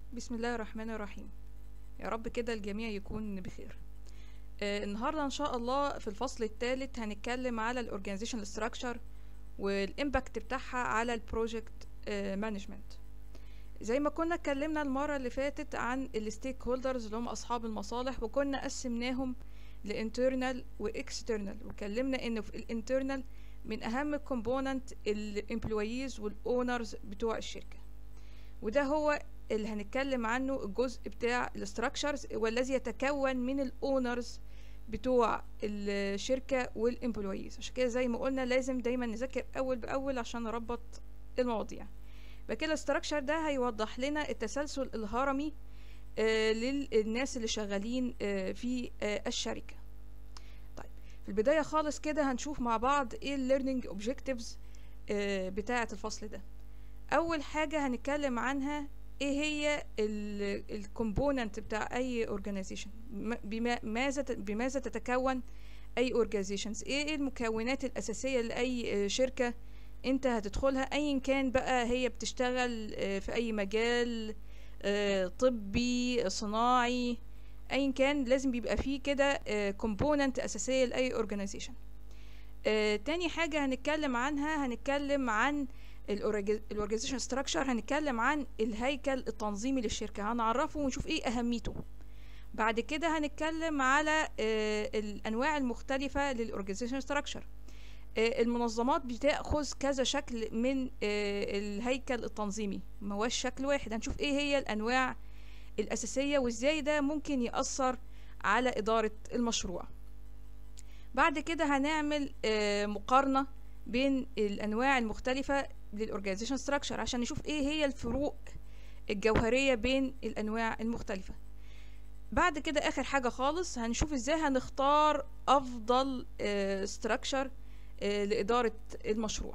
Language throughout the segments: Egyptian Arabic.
بسم الله الرحمن الرحيم يا رب كده الجميع يكون بخير آه النهارده ان شاء الله في الفصل الثالث هنتكلم على الاورجانيزيشن ستراكشر والامباكت بتاعها على البروجكت مانجمنت زي ما كنا اتكلمنا المره اللي فاتت عن الستيك هولدرز اللي هم اصحاب المصالح وكنا قسمناهم لانترنال واكسترنال وكلمنا انه في الانترنال من اهم الكومبوننت الامبلويز والاونرز بتوع الشركه وده هو اللي هنتكلم عنه الجزء بتاع الاستراكشرز والذي يتكون من الاونرز بتوع الشركه والامبلويز عشان كده زي ما قلنا لازم دايما نذاكر اول باول عشان نربط المواضيع يبقى كده الاستراكشر ده هيوضح لنا التسلسل الهرمي آه للناس اللي شغالين آه في آه الشركه طيب في البدايه خالص كده هنشوف مع بعض ايه الليرنينج اوبجكتيفز بتاعه الفصل ده اول حاجه هنتكلم عنها ايه هي الكومبوننت بتاع اي اورجانيزيشن بماذا بماذا تتكون اي اورجانيزيشنز ايه المكونات الاساسيه لاي شركه انت هتدخلها ايا كان بقى هي بتشتغل في اي مجال طبي صناعي ايا كان لازم بيبقى فيه كده كومبوننت اساسيه لاي اورجانيزيشن تاني حاجه هنتكلم عنها هنتكلم عن الاورجانيزيشن ستراكشر هنتكلم عن الهيكل التنظيمي للشركه هنعرفه ونشوف ايه اهميته بعد كده هنتكلم على الانواع المختلفه للاورجانيزيشن ستراكشر المنظمات بتاخذ كذا شكل من الهيكل التنظيمي ما هوش شكل واحد هنشوف ايه هي الانواع الاساسيه وازاي ده ممكن ياثر على اداره المشروع بعد كده هنعمل مقارنه بين الانواع المختلفه للاورجانيزيشن ستراكشر عشان نشوف ايه هي الفروق الجوهريه بين الانواع المختلفه بعد كده اخر حاجه خالص هنشوف ازاي هنختار افضل ستراكشر لاداره المشروع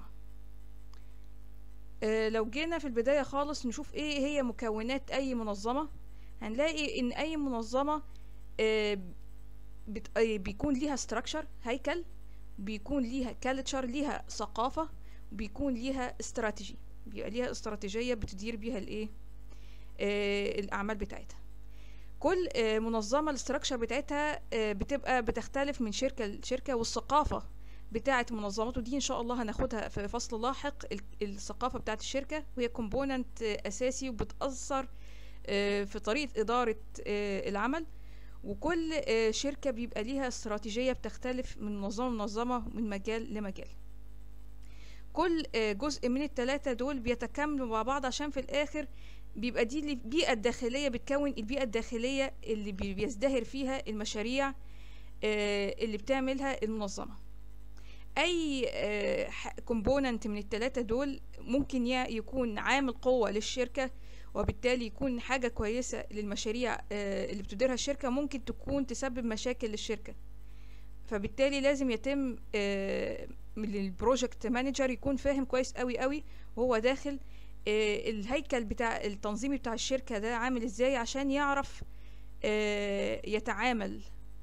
لو جينا في البدايه خالص نشوف ايه هي مكونات اي منظمه هنلاقي ان اي منظمه بيكون ليها ستراكشر هيكل بيكون ليها كالتشر ليها ثقافه بيكون ليها استراتيجي بيبقى ليها استراتيجيه بتدير بيها الايه آه الاعمال بتاعتها كل آه منظمه الاستراكشر بتاعتها آه بتبقى بتختلف من شركه لشركه والثقافه بتاعه منظمته دي ان شاء الله هناخدها في فصل لاحق الثقافه بتاعه الشركه وهي كومبوننت اساسي وبتاثر في طريقه اداره العمل وكل شركه بيبقى ليها استراتيجيه بتختلف من منظمه لمنظمه من مجال لمجال كل جزء من التلاتة دول بيتكاملوا مع بعض عشان في الآخر بيبقى دي البيئة الداخلية بتكون البيئة الداخلية اللي بيزدهر فيها المشاريع اللي بتعملها المنظمة أي كومبوننت من التلاتة دول ممكن يكون عامل قوة للشركة وبالتالي يكون حاجة كويسة للمشاريع اللي بتديرها الشركة ممكن تكون تسبب مشاكل للشركة فبالتالي لازم يتم من البروجكت مانجر يكون فاهم كويس قوي قوي وهو داخل الهيكل بتاع التنظيمي بتاع الشركة ده عامل ازاي عشان يعرف يتعامل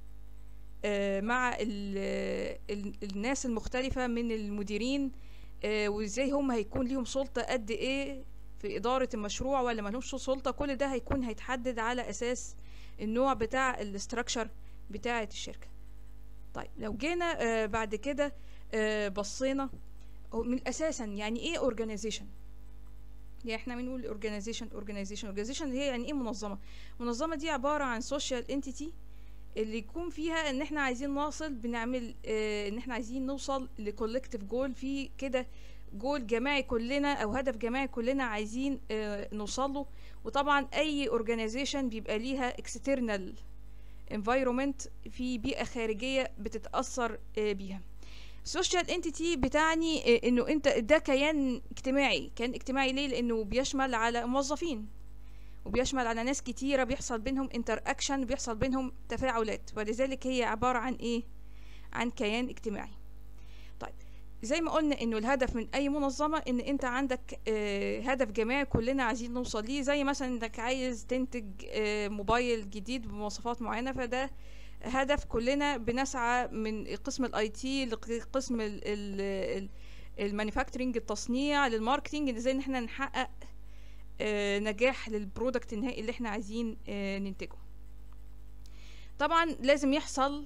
مع الناس المختلفة من المديرين وازاي هم هيكون ليهم سلطة قد ايه في إدارة المشروع ولا ملهمش سلطة كل ده هيكون هيتحدد على أساس النوع بتاع الاستراكشر بتاعة الشركة طيب لو جينا آه بعد كده آه بصينا من اساسا يعني ايه اورجانيزيشن يعني احنا بنقول اورجانيزيشن اورجانيزيشن اورجانيزيشن هي يعني ايه منظمه منظمه دي عباره عن سوشيال انتيتي اللي يكون فيها ان احنا عايزين نوصل بنعمل اه ان احنا عايزين نوصل لكولكتيف جول في كده جول جماعي كلنا او هدف جماعي كلنا عايزين اه نوصل له وطبعا اي اورجانيزيشن بيبقى ليها اكسترنال environment في بيئة خارجية بتتأثر بيها السوشيال انتيتي بتعني انه انت ده كيان اجتماعي كيان اجتماعي ليه لانه بيشمل على موظفين وبيشمل على ناس كتيرة بيحصل بينهم انتر اكشن بيحصل بينهم تفاعلات ولذلك هي عبارة عن ايه عن كيان اجتماعي طيب زي ما قلنا انه الهدف من اي منظمه ان انت عندك آه هدف جماعي كلنا عايزين نوصل ليه زي مثلا انك عايز تنتج آه موبايل جديد بمواصفات معينه فده هدف كلنا بنسعى من قسم الاي تي لقسم المانيفاكتشرنج التصنيع للماركتنج ازاي ان احنا نحقق آه، نجاح للبرودكت النهائي اللي احنا عايزين آه، ننتجه طبعا لازم يحصل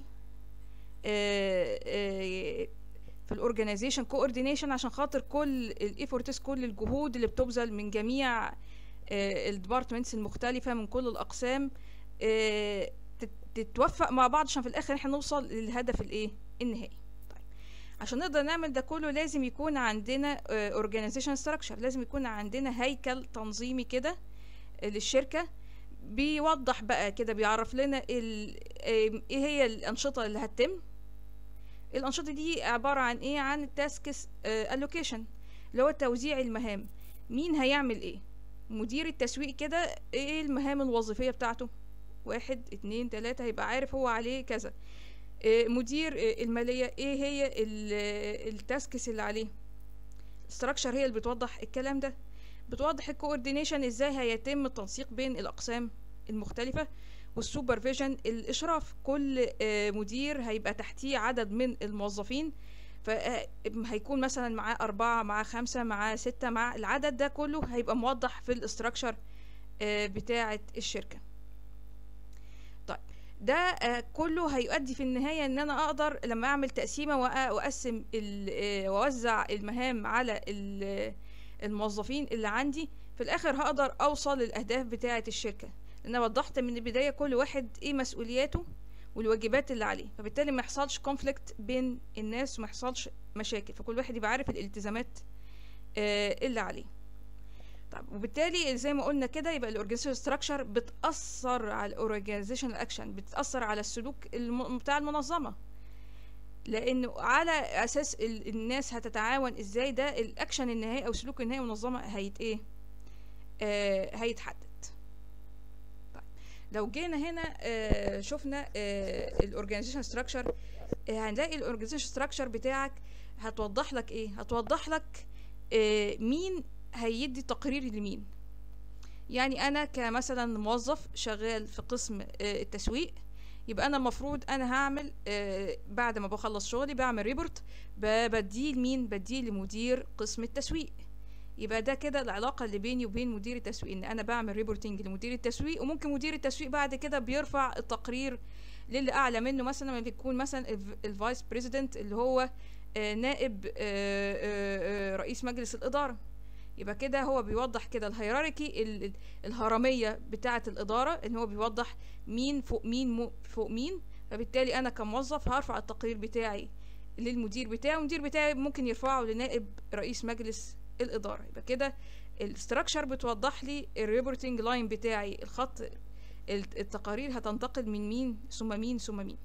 آه، آه، في الاورجنايزيشن كوردينيشن عشان خاطر كل الايفورتس كل الجهود اللي بتبذل من جميع الديبارتمنتس المختلفه من كل الاقسام آه، تت- تتوفق مع بعض عشان في الاخر احنا نوصل للهدف الايه النهائي طيب عشان نقدر نعمل ده كله لازم يكون عندنا اورجانيزيشن ستراكشر لازم يكون عندنا هيكل تنظيمي كده آه، للشركه بيوضح بقى كده بيعرف لنا ال- آه، ايه هي الانشطه اللي هتتم الانشطه دي عباره عن ايه عن التاسكس الوكيشن اللي هو توزيع المهام مين هيعمل ايه مدير التسويق كده ايه المهام الوظيفيه بتاعته واحد اتنين تلاتة هيبقى عارف هو عليه كذا إيه مدير إيه المالية ايه هي ال- التاسكس اللي عليه الستراكشر هي اللي بتوضح الكلام ده بتوضح الكوردينيشن ازاي هيتم التنسيق بين الاقسام المختلفة والسوبرفيجن الاشراف كل آه، مدير هيبقى تحتيه عدد من الموظفين فهيكون مثلا معاه أربعة معاه خمسة معاه ستة معاه العدد ده كله هيبقى موضح في الاستراكشر بتاعة الشركة طيب ده آه، كله هيؤدي في النهاية ان انا اقدر لما اعمل تقسيمة وأ- واقسم ال- آه، واوزع المهام على ال- الموظفين اللي عندي في الاخر هقدر اوصل للاهداف بتاعة الشركة لان أنا وضحت من البداية كل واحد ايه مسؤولياته والواجبات اللي عليه فبالتالي ما يحصلش كونفليكت بين الناس وما يحصلش مشاكل فكل واحد يبقى عارف الالتزامات آه، اللي عليه طب وبالتالي زي ما قلنا كده يبقى الاورجانيزيشن ستراكشر بتاثر على الاورجانيزيشن اكشن بتاثر على السلوك الم... بتاع المنظمه لانه على اساس ال... الناس هتتعاون ازاي ده الاكشن النهائي او السلوك النهائي المنظمه هيت ايه آه هيتحدد طيب لو جينا هنا آه شفنا آه الاورجانيزيشن ستراكشر آه هنلاقي الاورجانيزيشن ستراكشر بتاعك هتوضح لك ايه هتوضح لك آه مين هيدي تقرير لمين يعني انا كمثلا موظف شغال في قسم آه، التسويق يبقى انا المفروض انا هعمل آه، بعد ما بخلص شغلي بعمل ريبورت ب- بديه لمين بديه لمدير قسم التسويق يبقى ده كده العلاقه اللي بيني وبين مدير التسويق ان انا بعمل ريبورتنج لمدير التسويق وممكن مدير التسويق بعد كده بيرفع التقرير للي اعلى منه مثلا لما بيكون مثلا الف- الفايس بريزيدنت اللي هو آه، نائب آه، آه، آه، رئيس مجلس الاداره يبقى كده هو بيوضح كده الهيراركي ال- ال- الهرميه بتاعه الاداره ان هو بيوضح مين فوق مين مو- فوق مين فبالتالي انا كموظف هرفع التقرير بتاعي للمدير بتاعي والمدير بتاعي ممكن يرفعه لنائب رئيس مجلس الاداره يبقى كده الاستراكشر بتوضح لي الريبورتنج لاين بتاعي الخط الت- التقارير هتنتقل من مين ثم مين ثم مين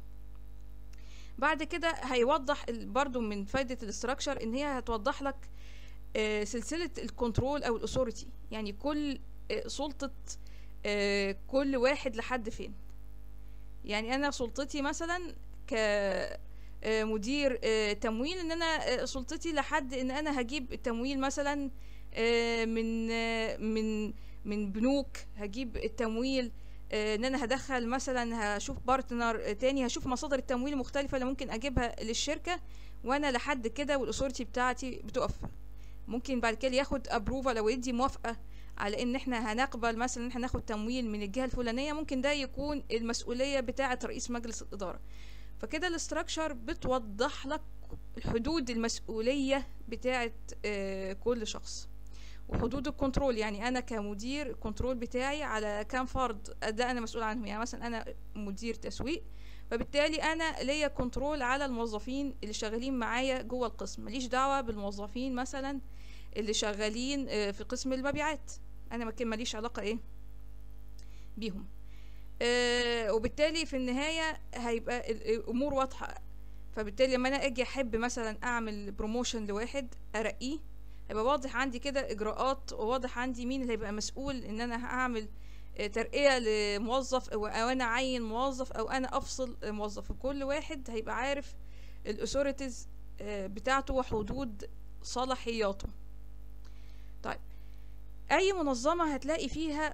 بعد كده هيوضح ال- برضو من فايدة الاستراكشر ان هي هتوضح لك آه، سلسلة الكنترول او الاثوريتي يعني كل آه، سلطة آه، كل واحد لحد فين يعني انا سلطتي مثلا ك آه، مدير آه، تمويل ان انا آه، سلطتي لحد ان انا هجيب التمويل مثلا آه، من آه، من من بنوك هجيب التمويل آه، ان انا هدخل مثلا هشوف بارتنر تاني هشوف مصادر التمويل المختلفه اللي ممكن اجيبها للشركه وانا لحد كده والاثوريتي بتاعتي بتقف ممكن بعد كده ياخد ابروفال او يدي موافقه على ان احنا هنقبل مثلا ان احنا ناخد تمويل من الجهه الفلانيه ممكن ده يكون المسؤوليه بتاعه رئيس مجلس الاداره فكده الاستراكشر بتوضح لك حدود المسؤوليه بتاعه آه، كل شخص وحدود الكنترول يعني انا كمدير الكنترول بتاعي على كام فرد ده انا مسؤول عنهم يعني مثلا انا مدير تسويق فبالتالي انا ليا كنترول على الموظفين اللي شغالين معايا جوه القسم ماليش دعوه بالموظفين مثلا اللي شغالين آه، في قسم المبيعات انا ما كان ماليش علاقه ايه بيهم آه، وبالتالي في النهايه هيبقى ال- الامور واضحه فبالتالي لما انا اجي احب مثلا اعمل بروموشن لواحد ارقيه هيبقى واضح عندي كده اجراءات وواضح عندي مين اللي هيبقى مسؤول ان انا هعمل آه، ترقية لموظف او أو انا اعين موظف او انا افصل موظف وكل واحد هيبقى عارف الاثوريتيز بتاعته وحدود صلاحياته طيب اي منظمة هتلاقي فيها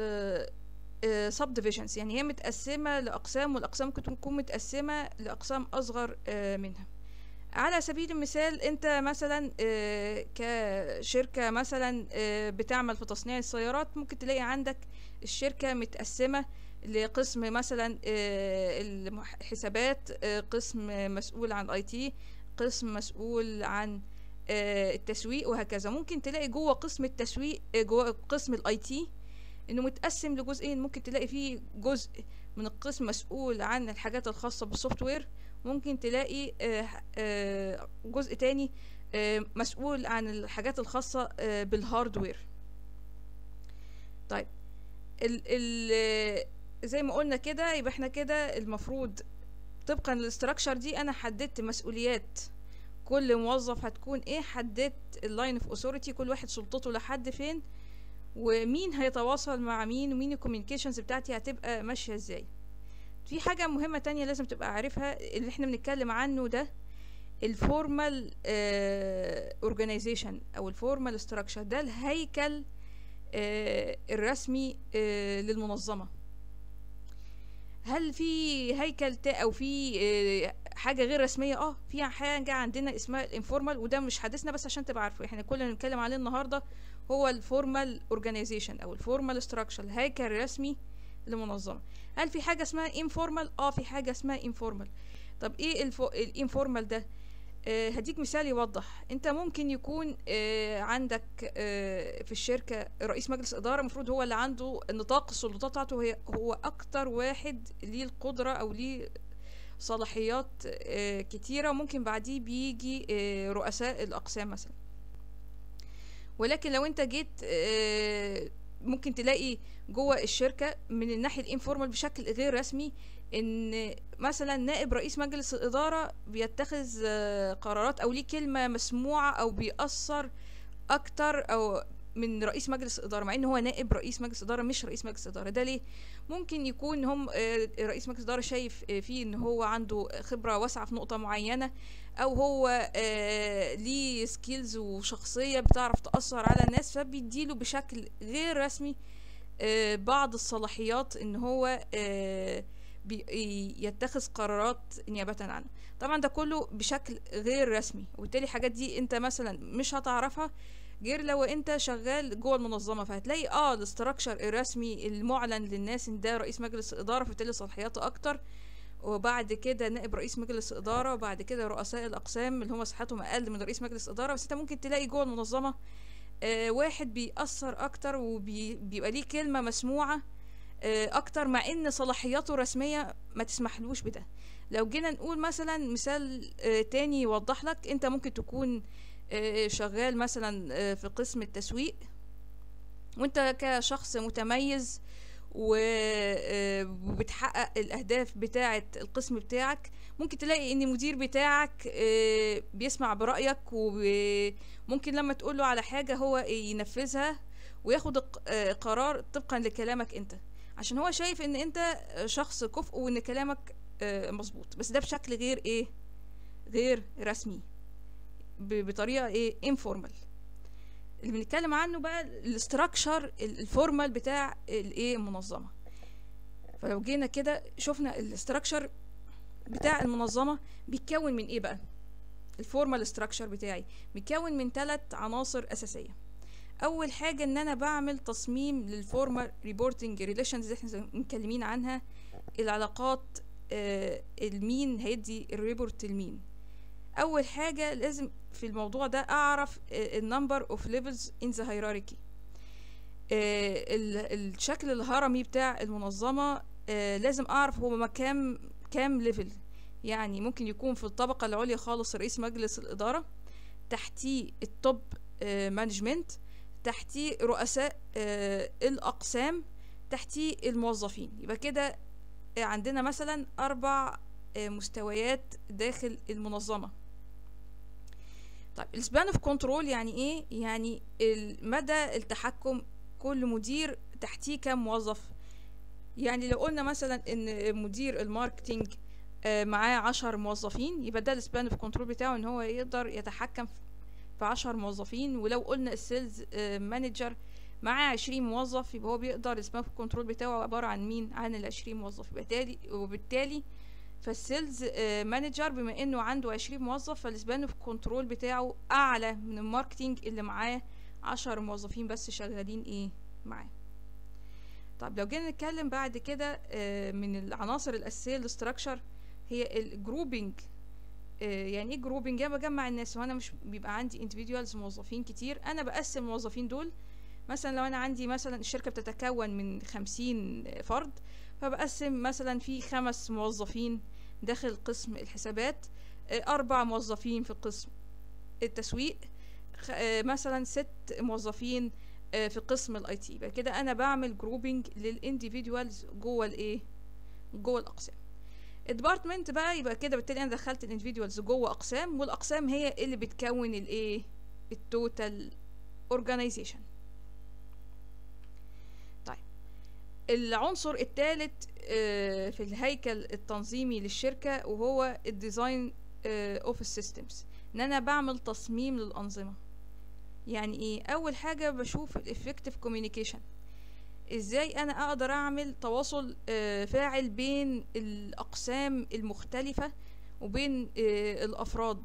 سب ديفيجنز يعني هي متقسمة لاقسام والاقسام ممكن تكون متقسمة لاقسام اصغر آه، منها على سبيل المثال انت مثلا آه، كشركة مثلا آه، بتعمل في تصنيع السيارات ممكن تلاقي عندك الشركة متقسمة لقسم مثلا آه، الحسابات آه، قسم مسؤول عن الاي تي قسم مسؤول عن آه، التسويق وهكذا ممكن تلاقي جوه قسم التسويق آه، جوه قسم الاي تي انه متقسم لجزئين ممكن تلاقي فيه جزء من القسم مسؤول عن الحاجات الخاصة بالسوفت وير ممكن تلاقي آه، آه، جزء تاني آه، مسؤول عن الحاجات الخاصة آه، بالهاردوير طيب ال ال زي ما قلنا كده يبقى احنا كده المفروض طبقا للاستراكشر دي انا حددت مسؤوليات كل موظف هتكون ايه حددت اللاين اوف اوثوريتي كل واحد سلطته لحد فين ومين هيتواصل مع مين ومين الكوميونيكيشنز بتاعتي هتبقى ماشيه ازاي في حاجه مهمه تانية لازم تبقى عارفها اللي احنا بنتكلم عنه ده الفورمال اورجانيزيشن او الفورمال ستراكشر ده الهيكل آه، الرسمي آه، للمنظمه هل في هيكل تا او في آه، حاجه غير رسميه اه في حاجه عندنا اسمها الانفورمال وده مش حديثنا بس عشان تبقى عارفه احنا كل اللي بنتكلم عليه النهارده هو الفورمال اورجانيزيشن او الفورمال ستراكشر الهيكل الرسمي لمنظمه هل في حاجه اسمها انفورمال اه في حاجه اسمها انفورمال طب ايه الانفورمال ده آه هديك مثال يوضح انت ممكن يكون آه عندك آه في الشركه رئيس مجلس اداره المفروض هو اللي عنده نطاق السلطات بتاعته هي هو اكتر واحد ليه القدره او ليه صلاحيات آه كتيره ممكن بعديه بيجي آه رؤساء الاقسام مثلا ولكن لو انت جيت آه ممكن تلاقي جوه الشركه من الناحيه الانفورمال بشكل غير رسمي ان مثلا نائب رئيس مجلس الاداره بيتخذ آه، قرارات او ليه كلمه مسموعه او بيأثر اكتر او من رئيس مجلس الاداره مع ان هو نائب رئيس مجلس الاداره مش رئيس مجلس الاداره ده ليه ممكن يكون هم آه، رئيس مجلس الاداره شايف آه، فيه ان هو عنده خبره واسعه في نقطه معينه او هو آه، ليه سكيلز وشخصيه بتعرف تاثر على الناس فبيديله بشكل غير رسمي آه، بعض الصلاحيات ان هو آه، بي- يتخذ قرارات نيابة عنه طبعا ده كله بشكل غير رسمي وبالتالي الحاجات دي انت مثلا مش هتعرفها غير لو انت شغال جوه المنظمه فهتلاقي اه الاستراكشر الرسمي المعلن للناس ان ده رئيس مجلس اداره فبالتالي صلاحياته اكتر وبعد كده نائب رئيس مجلس اداره وبعد كده رؤساء الاقسام اللي هم صحتهم اقل من رئيس مجلس اداره بس انت ممكن تلاقي جوه المنظمه آه واحد بيأثر اكتر وبيبقى ليه كلمه مسموعه آه، اكتر مع ان صلاحياته الرسميه ما تسمحلوش بده لو جينا نقول مثلا مثال آه، تاني يوضح لك انت ممكن تكون آه، شغال مثلا آه، في قسم التسويق وانت كشخص متميز و- آه، وبتحقق الاهداف بتاعه القسم بتاعك ممكن تلاقي ان المدير بتاعك آه، بيسمع برايك وممكن لما تقول له على حاجه هو ينفذها وياخد الق- آه، قرار طبقا لكلامك انت عشان هو شايف ان انت شخص كفء وان كلامك آه، مظبوط بس ده بشكل غير ايه غير رسمي ب- بطريقه ايه انفورمال اللي بنتكلم عنه بقى الاستراكشر الفورمال بتاع الايه المنظمه فلو جينا كده شفنا الاستراكشر بتاع المنظمه بيتكون من ايه بقى الفورمال استراكشر بتاعي بيتكون من ثلاث عناصر اساسيه اول حاجه ان انا بعمل تصميم للفورمال ريبورتنج ريليشنز اللي احنا متكلمين عنها العلاقات آه المين هيدي الريبورت لمين اول حاجه لازم في الموضوع ده اعرف النمبر اوف ليفلز ان ذا هيراركي الشكل الهرمي بتاع المنظمه آه لازم اعرف هو كام كام ليفل يعني ممكن يكون في الطبقه العليا خالص رئيس مجلس الاداره تحتيه التوب مانجمنت تحتيه رؤساء آه الأقسام تحتيه الموظفين يبقى كده عندنا مثلا أربع آه مستويات داخل المنظمة طيب السبان اوف كنترول يعني ايه يعني مدى التحكم كل مدير تحتيه كام موظف يعني لو قلنا مثلا ان مدير الماركتينج آه معاه عشر موظفين يبقى ده السبان اوف كنترول بتاعه ان هو يقدر يتحكم في عشر موظفين ولو قلنا السيلز مانجر معاه عشرين موظف يبقى هو بيقدر السبان كنترول بتاعه عبارة عن مين عن العشرين موظف بالتالي وبالتالي فالسيلز مانجر بما انه عنده عشرين موظف فالسبان اوف كنترول بتاعه اعلى من الماركتينج اللي معاه عشر موظفين بس شغالين ايه معاه طب لو جينا نتكلم بعد كده آه، من العناصر الاساسيه للاستراكشر هي الجروبنج يعني ايه جروبنج انا بجمع الناس وانا مش بيبقى عندي individuals موظفين كتير انا بقسم الموظفين دول مثلا لو انا عندي مثلا الشركه بتتكون من خمسين فرد فبقسم مثلا في خمس موظفين داخل قسم الحسابات آه، اربع موظفين في قسم التسويق خ- آه، مثلا ست موظفين آه، في قسم الاي تي يبقى كده انا بعمل جروبنج للانديفيدوالز جوه الايه جوه الاقسام الديبارتمنت بقى يبقى كده بالتالي انا دخلت الانديفيدوالز جوه اقسام والاقسام هي اللي بتكون الايه التوتال اورجانيزيشن طيب العنصر الثالث في الهيكل التنظيمي للشركه وهو الديزاين اوف السيستمز ان انا بعمل تصميم للانظمه يعني ايه اول حاجه بشوف الافكتيف كوميونيكيشن ازاي انا اقدر اعمل تواصل آه، فاعل بين الاقسام المختلفه وبين آه، الافراد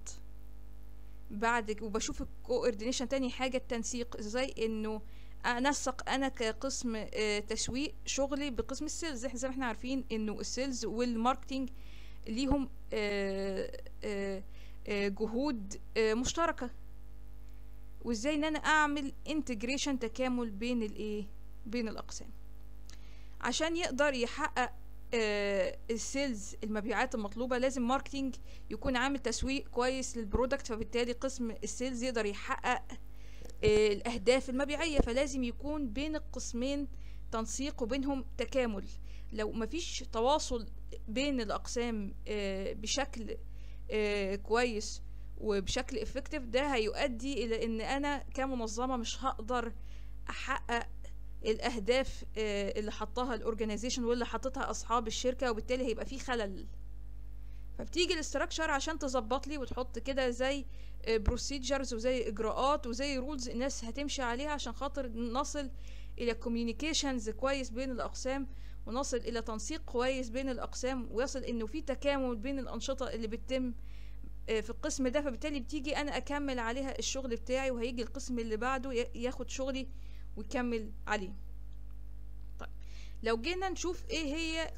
بعد وبشوف الكوردينيشن تاني حاجه التنسيق ازاي انه انسق انا كقسم آه، تسويق شغلي بقسم السيلز احنا زي ما احنا عارفين انه السيلز والماركتينج ليهم آه، آه، آه، جهود آه، مشتركه وازاي ان انا اعمل انتجريشن تكامل بين الايه بين الاقسام عشان يقدر يحقق آه، السيلز المبيعات المطلوبه لازم ماركتينج يكون عامل تسويق كويس للبرودكت فبالتالي قسم السيلز يقدر يحقق آه، الاهداف المبيعيه فلازم يكون بين القسمين تنسيق وبينهم تكامل لو مفيش تواصل بين الاقسام آه، بشكل آه، كويس وبشكل افكتيف ده هيؤدي الى ان انا كمنظمه مش هقدر احقق الاهداف آه، اللي حطها الاورجانيزيشن واللي حطتها اصحاب الشركه وبالتالي هيبقى في خلل فبتيجي الاستراكشر عشان تظبط لي وتحط كده زي بروسيجرز وزي اجراءات وزي رولز الناس هتمشي عليها عشان خاطر نصل الى كوميونيكيشنز كويس بين الاقسام ونصل الى تنسيق كويس بين الاقسام ويصل انه في تكامل بين الانشطه اللي بتتم آه، في القسم ده فبالتالي بتيجي انا اكمل عليها الشغل بتاعي وهيجي القسم اللي بعده ي- ياخد شغلي ويكمل عليه طيب لو جينا نشوف ايه هي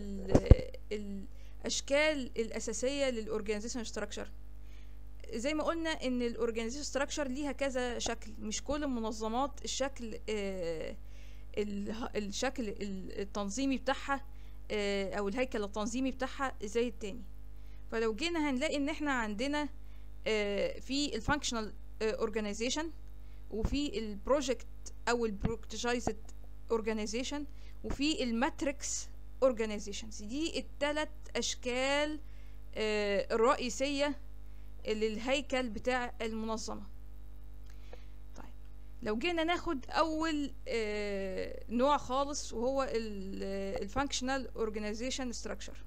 ال الاشكال الاساسيه للاورجانيزيشن ستراكشر زي ما قلنا ان الاورجانيزيشن ستراكشر ليها كذا شكل مش كل المنظمات الشكل آه ال- الشكل ال- التنظيمي بتاعها آه او الهيكل التنظيمي بتاعها زي التاني فلو جينا هنلاقي ان احنا عندنا آه في الفانكشنال اورجانيزيشن وفي البروجكت او البروجكتايزد اورجانيزيشن وفي الماتريكس اورجانيزيشنز دي الثلاث اشكال آه، الرئيسيه للهيكل بتاع المنظمه طيب لو جينا ناخد اول آه، نوع خالص وهو الفانكشنال اورجانيزيشن ستراكشر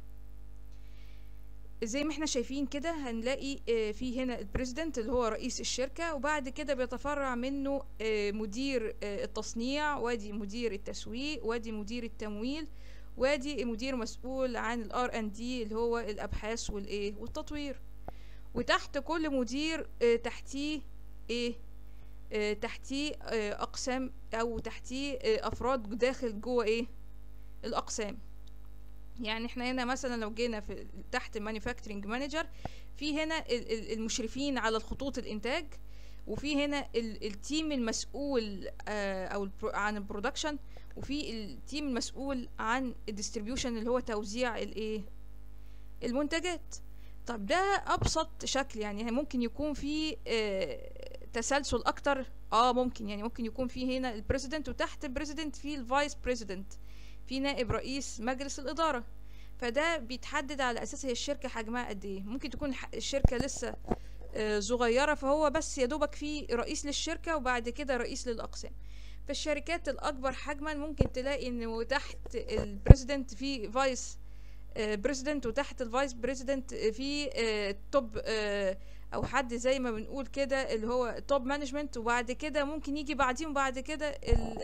زي ما احنا شايفين كده هنلاقي آه، في هنا البريزيدنت اللي هو رئيس الشركة وبعد كده بيتفرع منه آه، مدير آه، التصنيع وادي مدير التسويق وادي مدير التمويل وادي مدير مسؤول عن الار ان دي اللي هو الابحاث والايه والتطوير وتحت كل مدير آه، تحتيه ايه آه، تحتيه آه، اقسام او تحتيه آه، افراد داخل جوه ايه الاقسام يعني احنا هنا مثلا لو جينا في تحت مانيفاكتشرنج مانجر في هنا ال- ال- المشرفين على الخطوط الانتاج وفي هنا ال- التيم المسؤول آه، او البرو- عن البرودكشن وفي التيم المسؤول عن الديستريبيوشن اللي هو توزيع الايه المنتجات طب ده ابسط شكل يعني ممكن يكون في آه، تسلسل اكتر اه ممكن يعني ممكن يكون في هنا البريزيدنت وتحت البريزيدنت في الفايس بريزيدنت في نائب رئيس مجلس الإدارة فده بيتحدد على أساس هي الشركة حجمها قد إيه ممكن تكون الح- الشركة لسه آه، صغيرة فهو بس يا دوبك في رئيس للشركة وبعد كده رئيس للأقسام في الشركات الأكبر حجما ممكن تلاقي إنه تحت البريزيدنت في فايس بريزيدنت وتحت الفايس بريزيدنت في توب او حد زي ما بنقول كده اللي هو توب مانجمنت وبعد كده ممكن يجي بعديهم بعد كده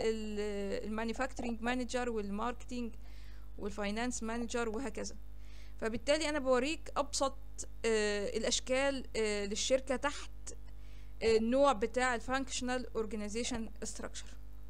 المانيفاكتشرنج مانجر والماركتينج والفاينانس مانجر وهكذا فبالتالي انا بوريك ابسط آه الاشكال آه للشركه تحت آه النوع بتاع الفانكشنال اورجانيزيشن ستراكشر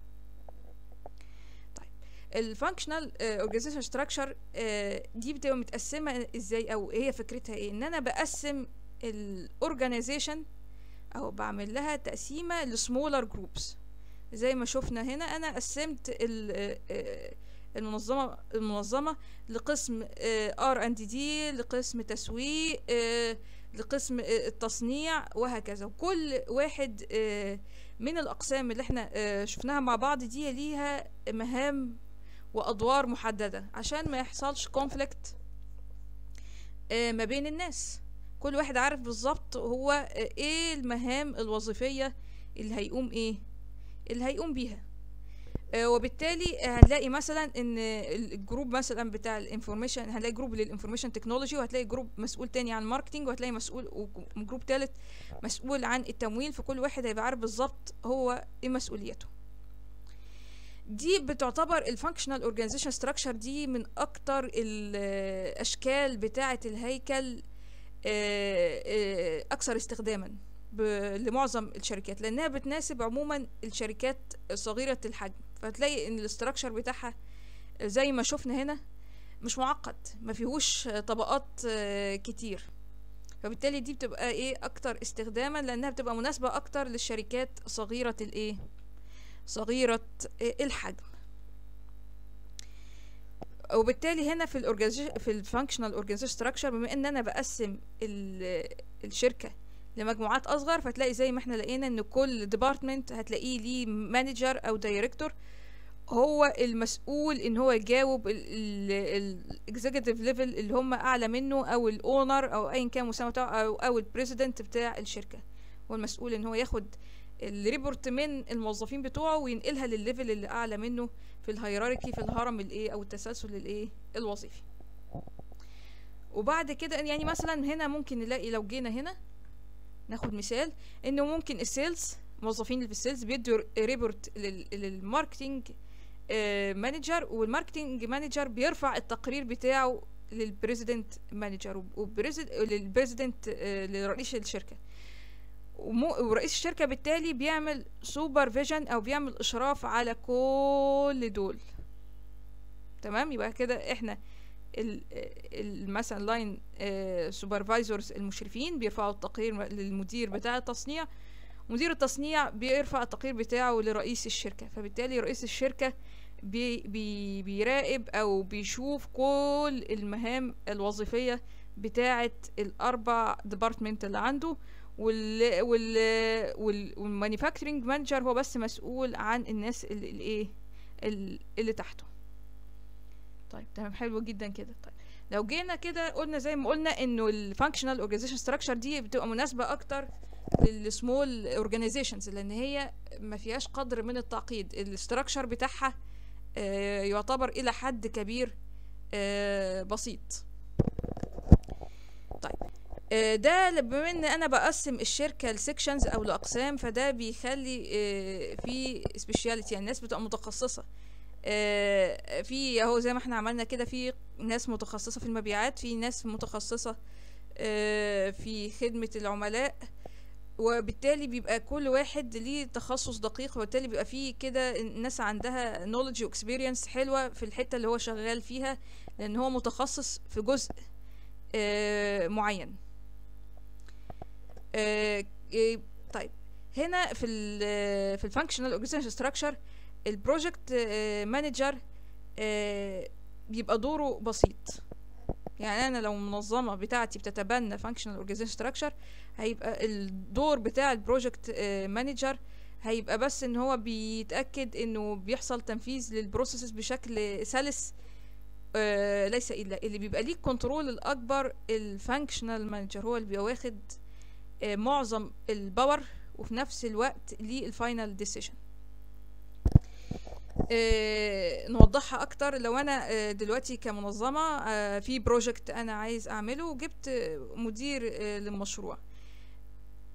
طيب الفانكشنال اورجانيزيشن ستراكشر دي بتبقى متقسمه ازاي او هي فكرتها ايه ان انا بقسم الاورجانيزيشن او بعمل لها تقسيمه لسمولر جروبس زي ما شفنا هنا انا قسمت المنظمه المنظمه لقسم ار اند دي لقسم تسويق لقسم التصنيع وهكذا وكل واحد من الاقسام اللي احنا شفناها مع بعض دي ليها مهام وادوار محدده عشان ما يحصلش كونفليكت ما بين الناس كل واحد عارف بالظبط هو ايه المهام الوظيفيه اللي هيقوم ايه اللي هيقوم بيها آه وبالتالي هنلاقي مثلا ان الجروب مثلا بتاع الانفورميشن هنلاقي جروب للانفورميشن تكنولوجي وهتلاقي جروب مسؤول تاني عن الماركتنج وهتلاقي مسؤول وجروب تالت مسؤول عن التمويل فكل واحد هيبقى عارف بالظبط هو ايه مسؤوليته دي بتعتبر الفانكشنال اورجانيزيشن ستراكشر دي من اكتر الاشكال بتاعه الهيكل اكثر استخداما لمعظم الشركات لانها بتناسب عموما الشركات صغيره الحجم فتلاقي ان الاستراكشر بتاعها زي ما شفنا هنا مش معقد ما فيهوش طبقات كتير فبالتالي دي بتبقى ايه اكتر استخداما لانها بتبقى مناسبه اكتر للشركات صغيره الايه صغيره الحجم وبالتالي هنا في الاورجانيزيشن في الفانكشنال اورجانيزيشن ستراكشر بما ان انا بقسم الشركه لمجموعات اصغر فتلاقي زي ما احنا لقينا ان كل ديبارتمنت هتلاقيه ليه مانجر او دايركتور هو المسؤول ان هو يجاوب الاكزيكتيف ليفل اللي هم اعلى منه او الاونر او ايا كان مسمى بتاعه او او البريزيدنت بتاع الشركه هو المسؤول ان هو ياخد الريبورت من الموظفين بتوعه وينقلها للليفل اللي اعلى منه في الهيراركي في الهرم الايه او التسلسل الايه الوظيفي وبعد كده يعني مثلا هنا ممكن نلاقي لو جينا هنا ناخد مثال انه ممكن السيلز موظفين اللي في السيلز بيدوا ريبورت للماركتنج مانجر والماركتنج مانجر بيرفع التقرير بتاعه للبريزيدنت مانجر للبريزيدنت لرئيس الشركه ورئيس الشركه بالتالي بيعمل سوبرفيجن او بيعمل اشراف على كل دول تمام يبقى كده احنا مثلا لاين سوبرفايزرز المشرفين بيرفعوا التقرير للمدير بتاع التصنيع مدير التصنيع بيرفع التقرير بتاعه لرئيس الشركة فبالتالي رئيس الشركة بي بي بيراقب او بيشوف كل المهام الوظيفية بتاعة الاربع ديبارتمنت اللي عنده وال وال والمانيفاكتشرنج مانجر هو بس مسؤول عن الناس اللي الايه اللي تحته طيب تمام حلو جدا كده طيب لو جينا كده قلنا زي ما قلنا انه الفانكشنال اورجانيزيشن ستراكشر دي بتبقى مناسبه اكتر للسمول اورجانيزيشنز لان هي ما فيهاش قدر من التعقيد الاستراكشر بتاعها آه يعتبر الى حد كبير آه بسيط طيب آه ده بما ان انا بقسم الشركه لسكشنز او لاقسام فده بيخلي في سبيشاليتي يعني الناس بتبقى متخصصه في اهو زي ما احنا عملنا كده في ناس متخصصه في المبيعات في ناس متخصصه في خدمه العملاء وبالتالي بيبقى كل واحد ليه تخصص دقيق وبالتالي بيبقى فيه كده الناس عندها نولج واكسبيرينس حلوه في الحته اللي هو شغال فيها لان هو متخصص في جزء معين طيب هنا في ال في الفانكشنال اورجانيزيشن ستراكشر البروجكت مانجر بيبقى دوره بسيط يعني انا لو منظمه بتاعتي بتتبنى فانكشنال اورجانيزيشن ستراكشر هيبقى الدور بتاع البروجكت مانجر هيبقى بس ان هو بيتاكد انه بيحصل تنفيذ للبروسيسز بشكل سلس آه ليس الا اللي بيبقى ليه الكنترول الاكبر الفانكشنال مانجر هو اللي بيبقى واخد آه معظم الباور وفي نفس الوقت ليه الفاينل ديسيجن آه نوضحها اكتر لو انا آه دلوقتي كمنظمه آه في بروجكت انا عايز اعمله وجبت مدير للمشروع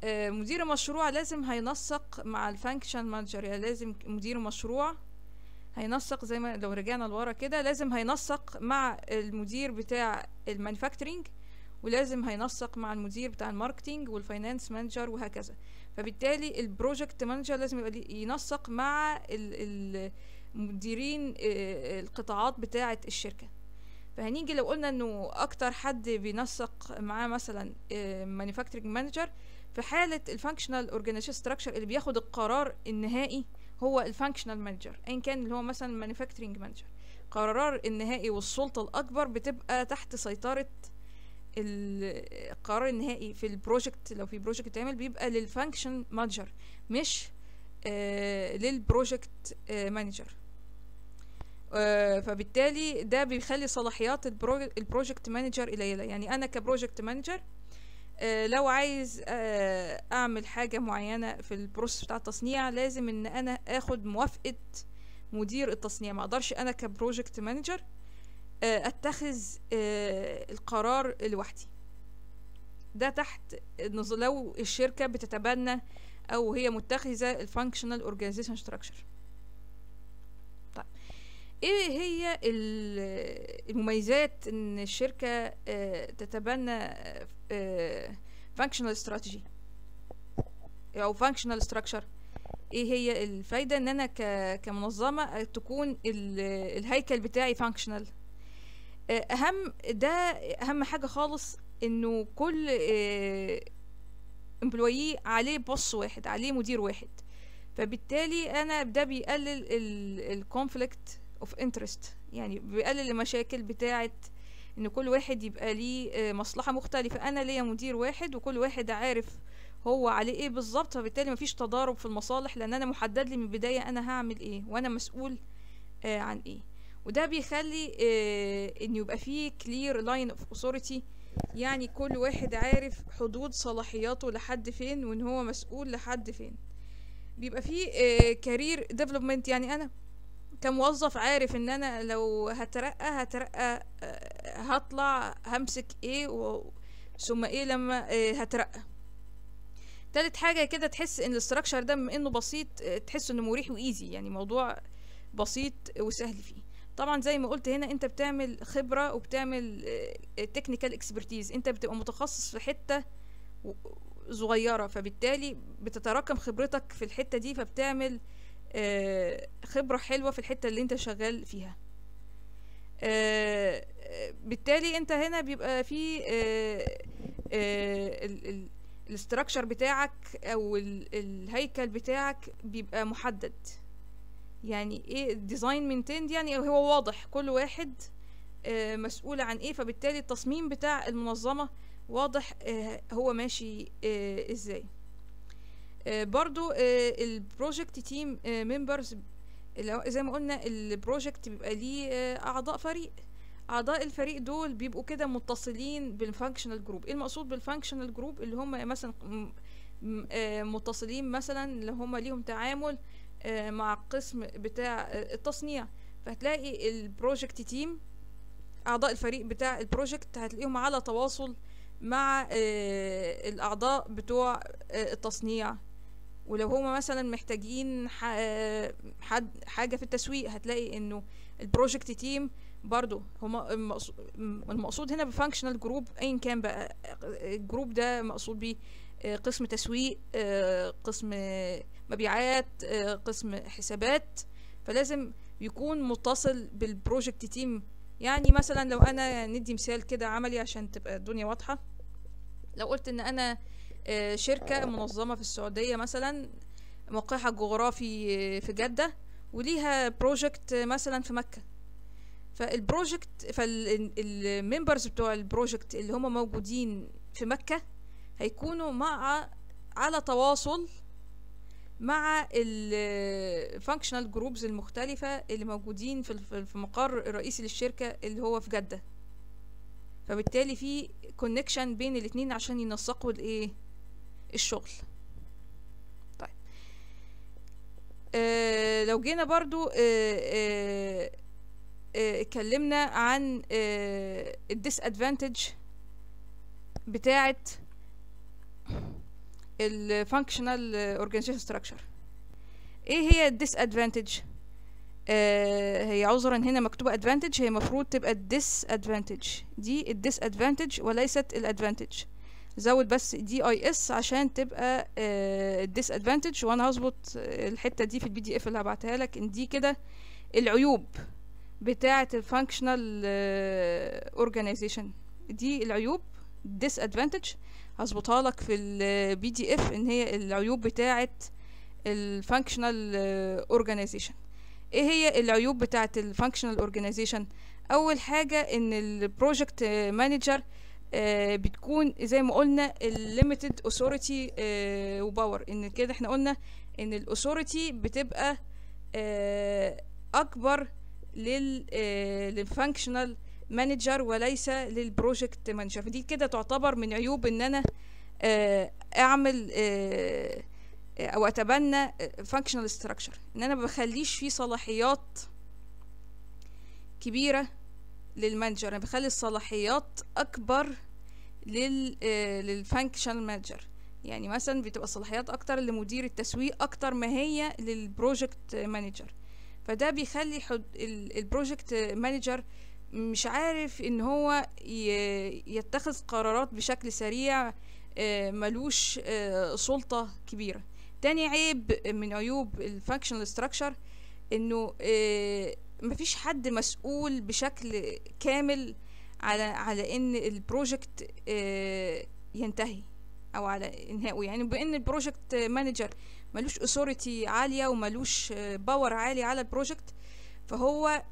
مدير المشروع لازم هينسق مع الفانكشن مانجر يعني لازم مدير المشروع هينسق زي ما لو رجعنا لورا كده لازم هينسق مع المدير بتاع المانيفاكتورينج ولازم هينسق مع المدير بتاع الماركتينج والفاينانس مانجر وهكذا فبالتالي البروجكت مانجر لازم يبقى ليه- ينسق مع ال- المديرين آه، القطاعات بتاعة الشركة فهنيجي لو قلنا انه اكتر حد بينسق معاه مثلا مانيفاكتورنج مانجر في حالة الفانكشنال اورجانيزيشن ستراكشر اللي بياخد القرار النهائي هو الفانكشنال مانجر ايا كان اللي هو مثلا مانيفاكتورنج مانجر قرار النهائي والسلطة الأكبر بتبقى تحت سيطرة ال- القرار النهائي في البروجكت لو في بروجكت اتعمل بيبقى للفانكشن مانجر مش آه للبروجكت آه مانجر آه فبالتالي ده بيخلي صلاحيات البرو- البروجكت مانجر قليلة يعني أنا كبروجكت مانجر آه، لو عايز آه، اعمل حاجة معينة في البروسيس بتاع التصنيع لازم ان انا اخد موافقة مدير التصنيع ما اقدرش انا كبروجكت مانجر آه، اتخذ آه، القرار لوحدي ده تحت نظ- لو الشركة بتتبنى او هي متخذة الفانكشنال اورجانيزيشن ستراكشر طيب ايه هي ال- المميزات ان الشركة آه، تتبنى فانكشنال استراتيجي او فانكشنال ستراكشر ايه هي الفايدة ان انا ك- كمنظمة تكون ال- الهيكل بتاعي فانكشنال اهم ده اهم حاجة خالص انه كل امبلويي عليه بوس واحد عليه مدير واحد فبالتالي انا ده بيقلل الكونفليكت اوف انترست يعني بيقلل المشاكل بتاعه ان كل واحد يبقى ليه آه، مصلحة مختلفة انا ليا مدير واحد وكل واحد عارف هو عليه ايه بالظبط فبالتالي مفيش تضارب في المصالح لان انا محدد لي من البداية انا هعمل ايه وانا مسؤول آه عن ايه وده بيخلي آه ان يبقى فيه clear line of authority يعني كل واحد عارف حدود صلاحياته لحد فين وان هو مسؤول لحد فين بيبقى فيه كارير ديفلوبمنت يعني انا كموظف عارف ان انا لو هترقى هترقى آه، هطلع همسك ايه و... ثم ايه لما آه، هترقى تالت حاجة كده تحس ان الاستراكشر ده بما انه بسيط آه، تحس انه مريح وايزي يعني موضوع بسيط وسهل فيه طبعا زي ما قلت هنا انت بتعمل خبرة وبتعمل تكنيكال اكسبرتيز انت بتبقى متخصص في حتة و- صغيرة فبالتالي بتتراكم خبرتك في الحتة دي فبتعمل آه، خبرة حلوة في الحتة اللي انت شغال فيها آه، آه، بالتالي انت هنا بيبقى في الاستراكشر بتاعك او ال- الهيكل بتاعك بيبقى محدد يعني ايه الديزاين مينتيند يعني هو واضح كل واحد آه، مسؤول عن ايه فبالتالي التصميم بتاع المنظمة واضح آه، هو ماشي آه، ازاي آه، برضو البروجكت تيم ممبرز زي ما قلنا البروجكت بيبقى ليه آه، اعضاء فريق اعضاء الفريق دول بيبقوا كده متصلين بالفانكشنال جروب ايه المقصود بالفانكشنال جروب اللي هم مثلا م- م- آه، متصلين مثلا اللي هم ليهم تعامل آه، مع القسم بتاع آه، التصنيع فهتلاقي البروجكت تيم اعضاء الفريق بتاع البروجكت هتلاقيهم على تواصل مع آه، الاعضاء بتوع آه، التصنيع ولو هما مثلا محتاجين ح- آه، حد حاجه في التسويق هتلاقي انه البروجكت تيم برضو هما المقص- المقصود هنا بفانكشنال جروب ايا كان بقى الجروب ده مقصود بيه آه، قسم تسويق آه، قسم مبيعات آه، قسم حسابات فلازم يكون متصل بالبروجكت تيم يعني مثلا لو انا ندي مثال كده عملي عشان تبقى الدنيا واضحة لو قلت ان انا آه، شركة منظمة في السعودية مثلا موقعها الجغرافي آه، في جدة وليها بروجكت مثلا في مكة فالبروجكت فالممبرز بتوع البروجكت اللي هم موجودين في مكة هيكونوا مع على تواصل مع الفانكشنال جروبز المختلفة اللي موجودين في الف- في المقر الرئيسي للشركة اللي هو في جدة فبالتالي في كونكشن بين الاتنين عشان ينسقوا الايه الشغل طيب آه لو جينا برضو آه آه آه، اتكلمنا عن الديس ادفانتج بتاعت الفانكشنال اورجانيزيشن ستراكشر ايه هي الديس ادفانتج آه هي عذرا هنا مكتوبة advantage هي المفروض تبقى disadvantage دي disadvantage وليست الادفانتج زود بس دي اي اس عشان تبقى آه disadvantage وانا هظبط الحتة دي في البي دي اف اللي هبعتها لك ان دي كده العيوب بتاعة الفانكشنال organization دي العيوب disadvantage هظبطها لك في البي دي اف ان هي العيوب بتاعة الفانكشنال organization ايه هي العيوب بتاعة الفانكشنال organization اول حاجة ان البروجكت مانجر بتكون زي ما قلنا الليميتد اوثوريتي وباور ان كده احنا قلنا ان الاوثوريتي بتبقى آه اكبر لل للفانكشنال مانجر وليس للبروجكت مانجر فدي كده تعتبر من عيوب ان انا آه اعمل آه او اتبنى فانكشنال ستراكشر ان انا ما بخليش فيه صلاحيات كبيره للمانجر انا بخلي الصلاحيات اكبر لل للفانكشنال مانجر يعني مثلا بتبقى صلاحيات اكتر لمدير التسويق اكتر ما هي للبروجكت مانجر فده بيخلي البروجكت مانجر مش عارف ان هو يتخذ قرارات بشكل سريع ملوش سلطة كبيرة تاني عيب من عيوب الفانكشنال ستراكشر انه مفيش حد مسؤول بشكل كامل على على ان البروجكت ينتهي او على انهائه يعني بان البروجكت مانجر ملوش اثوريتي عاليه وملوش باور عالي على البروجكت فهو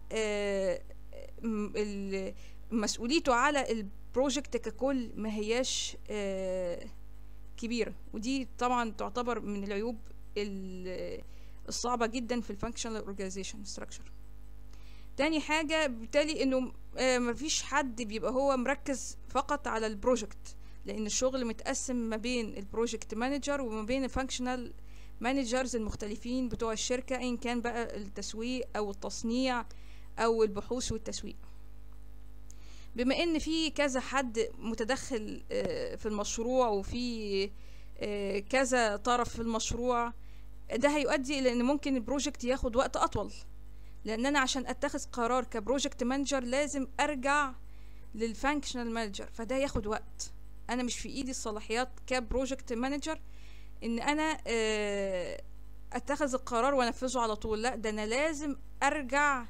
مسؤوليته على البروجكت ككل ما هياش كبيره ودي طبعا تعتبر من العيوب الصعبه جدا في الفانكشنال اورجانيزيشن ستراكشر تاني حاجة بالتالي انه مفيش حد بيبقى هو مركز فقط على البروجكت لان الشغل متقسم ما بين البروجكت مانجر وما بين الفانكشنال مانجرز المختلفين بتوع الشركة ايا كان بقى التسويق او التصنيع او البحوث والتسويق بما ان في كذا حد متدخل في المشروع وفي كذا طرف في المشروع ده هيؤدي الى ان ممكن البروجكت ياخد وقت اطول لان انا عشان اتخذ قرار كبروجكت مانجر لازم ارجع للفانكشنال مانجر فده ياخد وقت انا مش في ايدي الصلاحيات كبروجكت مانجر ان انا اتخذ القرار وانفذه على طول لا ده انا لازم ارجع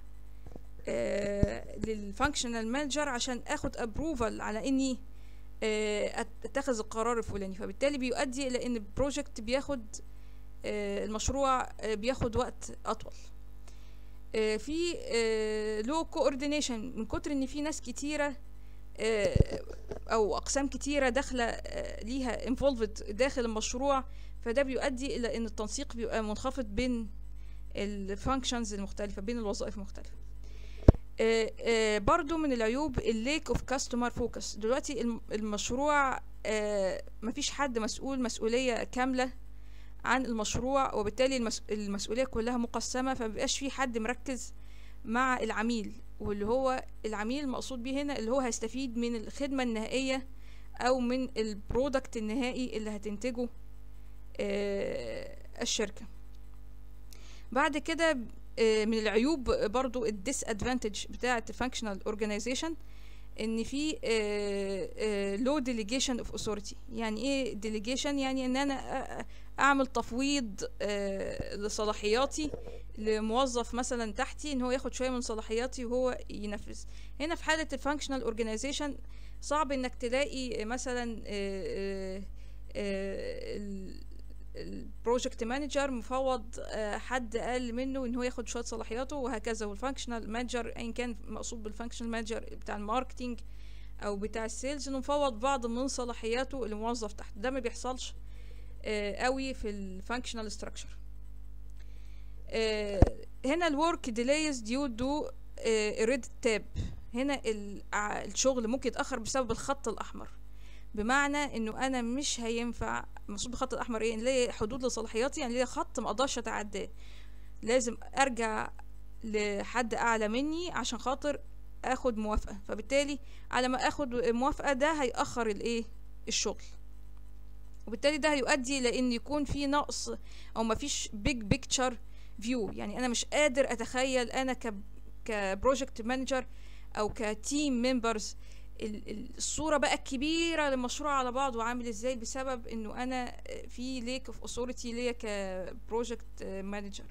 للفانكشنال مانجر عشان اخد ابروفال على اني اتخذ القرار الفلاني فبالتالي بيؤدي الى ان البروجكت بياخد المشروع بياخد وقت اطول في لو كوردينيشن من كتر ان في ناس كتيره او اقسام كتيره داخله ليها انفولفد داخل المشروع فده بيؤدي الى ان التنسيق بيبقى منخفض بين الفانكشنز المختلفه بين الوظائف المختلفه برضو من العيوب الليك اوف كاستمر فوكس دلوقتي المشروع مفيش حد مسؤول مسؤوليه كامله عن المشروع وبالتالي المس... المسؤوليه كلها مقسمه فمبيبقاش في حد مركز مع العميل واللي هو العميل المقصود بيه هنا اللي هو هيستفيد من الخدمه النهائيه او من البرودكت النهائي اللي هتنتجه آه الشركه بعد كده آه من العيوب برضو الديس ادفانتج بتاعه الفانكشنال اورجانيزيشن ان في لو ديليجيشن اوف اوثوريتي يعني ايه ديليجيشن يعني ان انا اعمل تفويض لصلاحياتي لموظف مثلا تحتي ان هو ياخد شويه من صلاحياتي وهو ينفذ هنا في حاله الفانكشنال اورجانيزيشن صعب انك تلاقي مثلا البروجكت مانجر مفوض حد اقل منه ان هو ياخد شويه صلاحياته وهكذا والفانكشنال مانجر ايا كان مقصود بالفانكشنال مانجر بتاع الماركتينج او بتاع السيلز انه مفوض بعض من صلاحياته لموظف تحت ده ما بيحصلش قوي في الفانكشنال ستراكشر هنا الورك ديليز ديو دو ريد تاب هنا الشغل ممكن يتاخر بسبب الخط الاحمر بمعنى انه انا مش هينفع مقصود بالخط الاحمر ايه ليه حدود لصلاحياتي يعني ليه خط ما اقدرش اتعداه لازم ارجع لحد اعلى مني عشان خاطر اخد موافقه فبالتالي على ما اخد موافقه ده هيأخر الايه الشغل وبالتالي ده هيؤدي الى ان يكون في نقص او مفيش بيج بيكتشر فيو يعني انا مش قادر اتخيل انا ك كبروجكت مانجر او كتيم ممبرز الصوره بقى الكبيره للمشروع على بعضه عامل ازاي بسبب انه انا في ليك اوف اوثوريتي ليا كبروجكت مانجر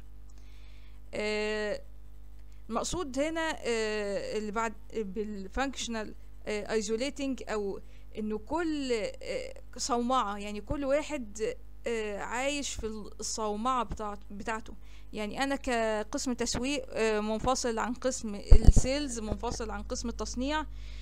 المقصود هنا آه، اللي بعد بالفانكشنال ايزوليتنج او انه كل آه، صومعه يعني كل واحد آه، عايش في الصومعه بتاعت بتاعته يعني انا كقسم تسويق منفصل عن قسم السيلز منفصل عن قسم التصنيع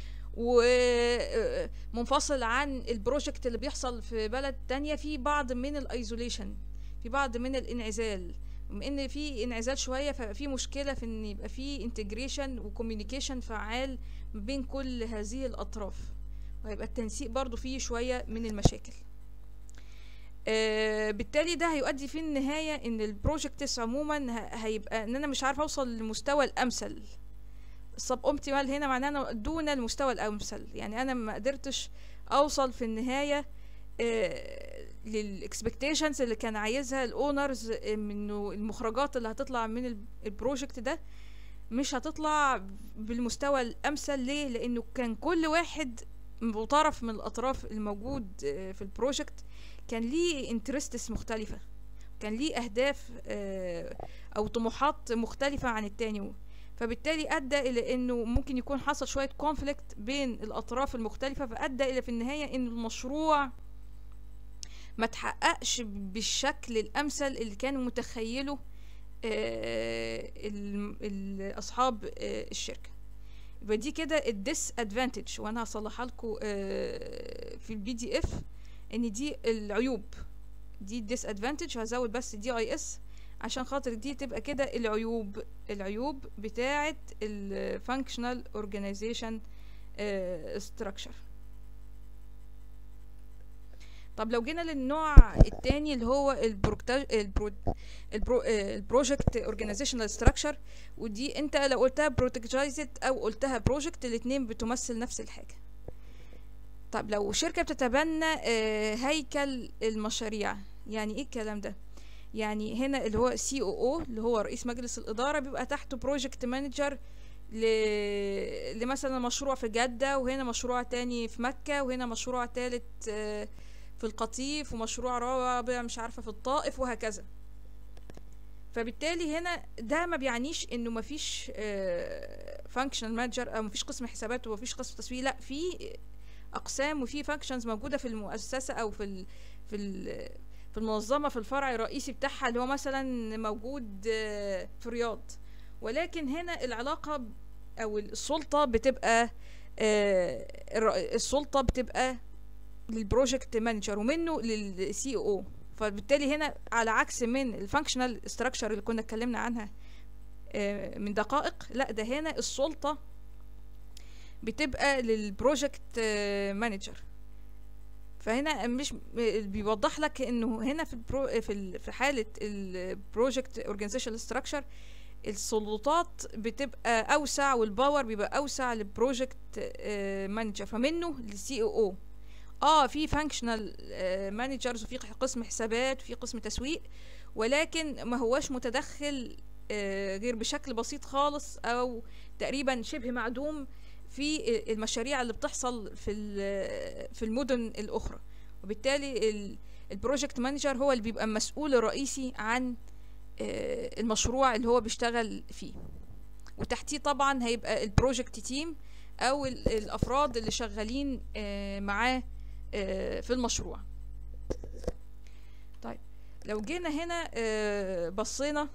ومنفصل عن البروجكت اللي بيحصل في بلد تانية في بعض من الايزوليشن في بعض من الانعزال بما ان في انعزال شويه ففي مشكله في ان يبقى في انتجريشن وكوميونيكيشن فعال بين كل هذه الاطراف وهيبقى التنسيق برضو فيه شويه من المشاكل آه بالتالي ده هيؤدي في النهايه ان البروجكتس عموما هيبقى ان انا مش عارفه اوصل للمستوى الامثل السب اوبتيمال هنا معناه دون المستوى الامثل يعني انا ما قدرتش اوصل في النهايه آه للاكسبكتيشنز اللي كان عايزها الاونرز انه المخرجات اللي هتطلع من البروجكت ده مش هتطلع بالمستوى الامثل ليه لانه كان كل واحد طرف من الاطراف الموجود آه، في البروجكت كان ليه انترستس مختلفه كان ليه اهداف آه، او طموحات مختلفه عن التاني فبالتالي ادى الى انه ممكن يكون حصل شويه كونفليكت بين الاطراف المختلفه فادى الى في النهايه ان المشروع ما تحققش بالشكل الامثل اللي كانوا متخيله آه، اصحاب آه، الشركه يبقى دي كده الديس ادفانتج وانا هصلحها لكم آه، في البي دي اف ان دي العيوب دي الديس ادفانتج هزود بس دي اي اس عشان خاطر دي تبقى كده العيوب العيوب بتاعه الفانكشنال اورجانيزيشن ستراكشر طب لو جينا للنوع التاني اللي هو البروكتاج البرو البرو البروجكت اورجانيزيشنال ستراكشر ودي انت لو قلتها بروتكتايزد او قلتها بروجكت الاتنين بتمثل نفس الحاجه طب لو شركه بتتبنى آه، هيكل المشاريع يعني ايه الكلام ده يعني هنا اللي هو سي او او اللي هو رئيس مجلس الاداره بيبقى تحته بروجكت مانجر ل... لمثلا مشروع في جدة وهنا مشروع تاني في مكة وهنا مشروع تالت آه في القطيف ومشروع رابع مش عارفه في الطائف وهكذا فبالتالي هنا ده ما بيعنيش انه ما فيش فانكشنال مانجر او ما فيش قسم حسابات وما فيش قسم تسويق لا في اقسام وفي فانكشنز موجوده في المؤسسه او في ال في ال في المنظمه في الفرع الرئيسي بتاعها اللي هو مثلا موجود آه، في رياض ولكن هنا العلاقه او السلطه بتبقى آه، السلطه بتبقى للبروجكت مانجر ومنه للسي او فبالتالي هنا على عكس من الفانكشنال ستراكشر اللي كنا اتكلمنا عنها آه، من دقائق لا ده هنا السلطه بتبقى للبروجكت مانجر فهنا مش بيوضح لك انه هنا في البرو في في حاله البروجكت اورجانيزيشن ستراكشر السلطات بتبقى اوسع والباور بيبقى اوسع للبروجكت مانجر فمنه للسي او او اه في فانكشنال مانجرز وفي قسم حسابات وفي قسم تسويق ولكن ما هوش متدخل آه غير بشكل بسيط خالص او تقريبا شبه معدوم في المشاريع اللي بتحصل في في المدن الاخرى وبالتالي البروجكت مانجر هو اللي بيبقى المسؤول الرئيسي عن آه المشروع اللي هو بيشتغل فيه وتحتيه طبعا هيبقى البروجكت تيم او الافراد اللي شغالين آه معاه آه، في المشروع طيب لو جينا هنا آه، بصينا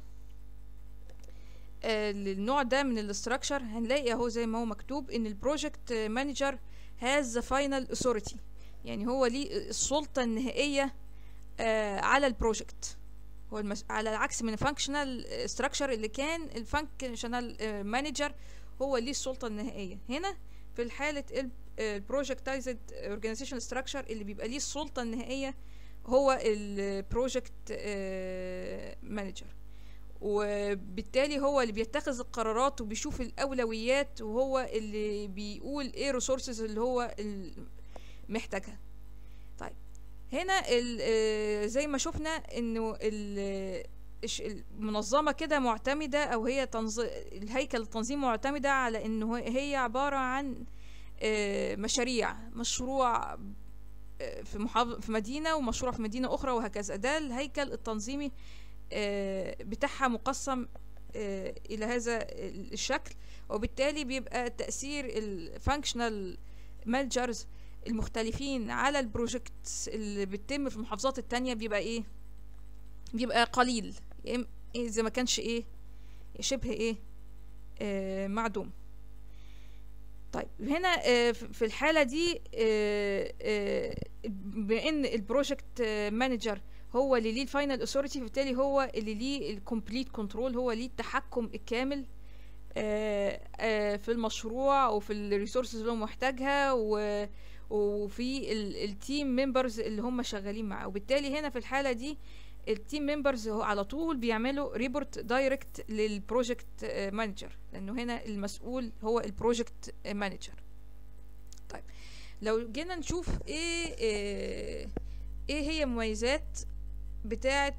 آه، للنوع ده من الاستراكشر هنلاقي اهو زي ما هو مكتوب ان البروجكت مانجر هاز ذا فاينل authority يعني هو ليه السلطة النهائية على البروجكت هو المس... على العكس من الفانكشنال ستراكشر اللي كان الفانكشنال مانجر هو ليه السلطة النهائية هنا في حالة البروجكتايزد اورجانيزيشن ستراكشر اللي بيبقى ليه السلطه النهائيه هو البروجكت مانجر آه، وبالتالي هو اللي بيتخذ القرارات وبيشوف الاولويات وهو اللي بيقول ايه الريسورسز اللي هو محتاجها طيب هنا آه، زي ما شفنا انه الش- المنظمة كده معتمدة أو هي تنظ... الهيكل التنظيم معتمدة على إنه هي عبارة عن آه، مشاريع مشروع آه، في محافظ في مدينة ومشروع في مدينة أخرى وهكذا ده الهيكل التنظيمي آه، بتاعها مقسم آه، إلى هذا الشكل وبالتالي بيبقى تأثير الفانكشنال مانجرز المختلفين على البروجكت اللي بتتم في المحافظات التانية بيبقى ايه بيبقى قليل يا إما- إيه اذا ما كانش ايه شبه ايه آه معدوم طيب هنا آه في في الحالة دي آه آه بما ان البروجكت مانجر هو اللي ليه الفاينل اوثوريتي فبالتالي هو اللي ليه الكومبليت كنترول هو ليه التحكم الكامل آه، آه، في المشروع وفي الريسورسز اللي هو محتاجها و وفي التيم ممبرز اللي هم شغالين معاه وبالتالي هنا في الحالة دي التيم ممبرز هو على طول بيعملوا ريبورت دايركت للبروجكت مانجر لانه هنا المسؤول هو البروجكت مانجر طيب لو جينا نشوف ايه ايه, إيه هي مميزات بتاعه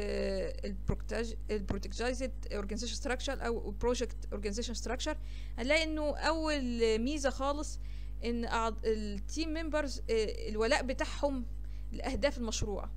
البروتكتايزد اورجانيزيشن ستراكشر او بروجكت اورجانيزيشن ستراكشر هنلاقي انه اول ميزه خالص ان التيم ممبرز الولاء بتاعهم لاهداف المشروع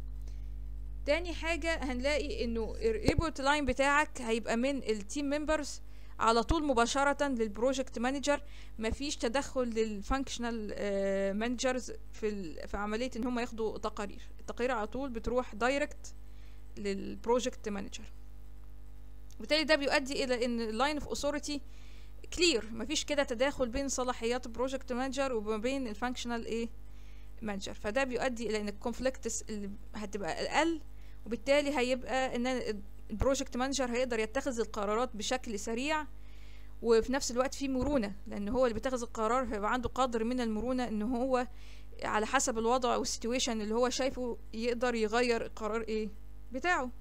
تاني حاجة هنلاقي انه الريبورت لاين بتاعك هيبقى من التيم ممبرز على طول مباشرة للبروجكت مانجر مفيش تدخل للفانكشنال مانجرز في ال- في عملية ان هم ياخدوا تقارير التقارير على طول بتروح دايركت للبروجكت مانجر بالتالي ده بيؤدي الى ان اللاين اوف اوثوريتي كلير مفيش كده تداخل بين صلاحيات البروجكت مانجر وما بين الفانكشنال ايه مانجر فده بيؤدي الى ان الكونفليكتس اللي هتبقى اقل وبالتالي هيبقى ان البروجكت مانجر هيقدر يتخذ القرارات بشكل سريع وفي نفس الوقت في مرونة لان هو اللي بيتخذ القرار هيبقى عنده قدر من المرونة ان هو على حسب الوضع والسيتويشن اللي هو شايفه يقدر يغير القرار ايه بتاعه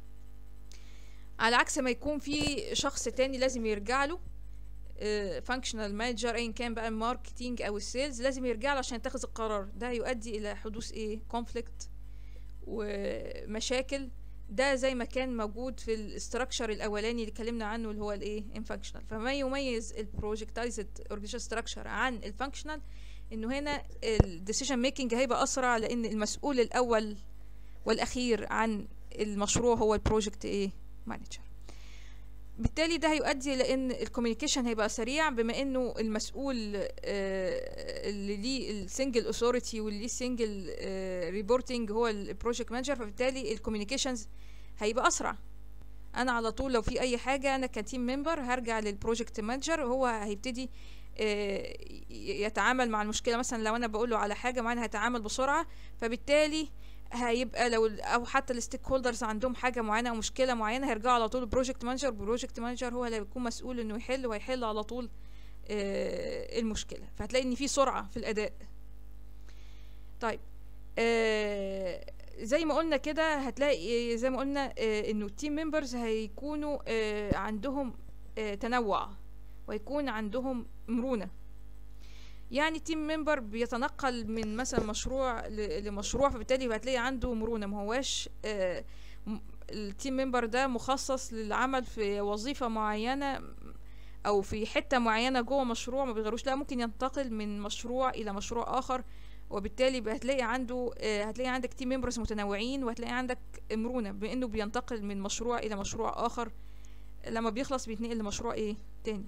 على عكس ما يكون في شخص تاني لازم يرجع له فانكشنال مانجر ايا كان بقى الماركتينج او السيلز لازم يرجع له عشان يتخذ القرار ده يؤدي الى حدوث ايه كونفليكت ومشاكل ده زي ما كان موجود في الاستراكشر الاولاني اللي اتكلمنا عنه اللي هو الايه انفانكشنال فما يميز البروجكتايزد اورجانيزيشن ستراكشر عن الفانكشنال انه هنا الديسيجن ميكنج هيبقى اسرع لان المسؤول الاول والاخير عن المشروع هو البروجكت ايه مانجر بالتالي ده هيؤدي لان الكوميونيكيشن هيبقى سريع بما انه المسؤول آه، اللي ليه السنجل اوثوريتي واللي ليه السنجل ريبورتنج هو البروجكت مانجر فبالتالي الكوميونيكيشنز هيبقى اسرع انا على طول لو في اي حاجه انا كتيم ممبر هرجع للبروجكت مانجر هو هيبتدي آه، يتعامل مع المشكله مثلا لو انا بقول له على حاجه معينه هيتعامل بسرعه فبالتالي هيبقى لو او حتى الستيك هولدرز عندهم حاجه معينه او مشكله معينه هيرجعوا على طول البروجكت مانجر البروجكت مانجر هو اللي هيكون مسؤول انه يحل وهيحل على طول آه، المشكله فهتلاقي ان في سرعه في الاداء طيب آه، زي ما قلنا كده هتلاقي زي ما قلنا آه، انه التيم ممبرز هيكونوا آه، عندهم آه، تنوع ويكون عندهم مرونه يعني تيم ممبر بيتنقل من مثلا مشروع ل- لمشروع فبالتالي هتلاقي عنده مرونه ما هواش آه، م- التيم ممبر ده مخصص للعمل في وظيفه معينه او في حته معينه جوه مشروع ما بيغيروش لا ممكن ينتقل من مشروع الى مشروع اخر وبالتالي بقى هتلاقي عنده آه، هتلاقي عندك تيم ممبرز متنوعين وهتلاقي عندك مرونه بانه بينتقل من مشروع الى مشروع اخر لما بيخلص بيتنقل لمشروع ايه تاني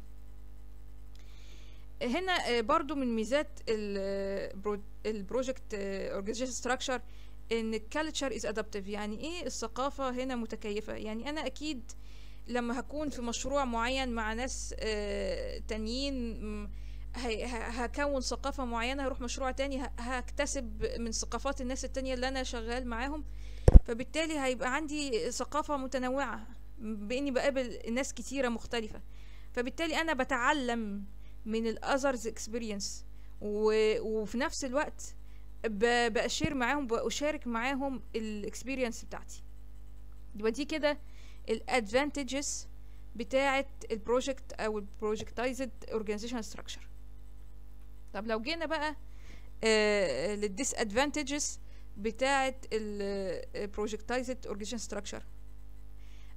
هنا آه، برضو من ميزات البروجكت اورجانيزيشن ستراكشر ان الكالتشر از ادابتيف يعني ايه الثقافه هنا متكيفه يعني انا اكيد لما هكون في مشروع معين مع ناس آه، تانيين م، هي- ه- هكون ثقافة معينة هروح مشروع تاني ه- هكتسب من ثقافات الناس التانية اللي أنا شغال معاهم فبالتالي هيبقى عندي ثقافة متنوعة بإني بقابل ناس كتيرة مختلفة فبالتالي أنا بتعلم من الأذرز اكسبيرينس وفي نفس الوقت ب- بأشير معاهم بأشارك معاهم الاكسبيرينس بتاعتي يبقى دي كده الادفانتجز بتاعه البروجكت او البروجكتايزد اورجانيزيشن ستراكشر طب لو جينا بقى للديس ادفانتجز بتاعه البروجكتايزد اورجانيزيشن ستراكشر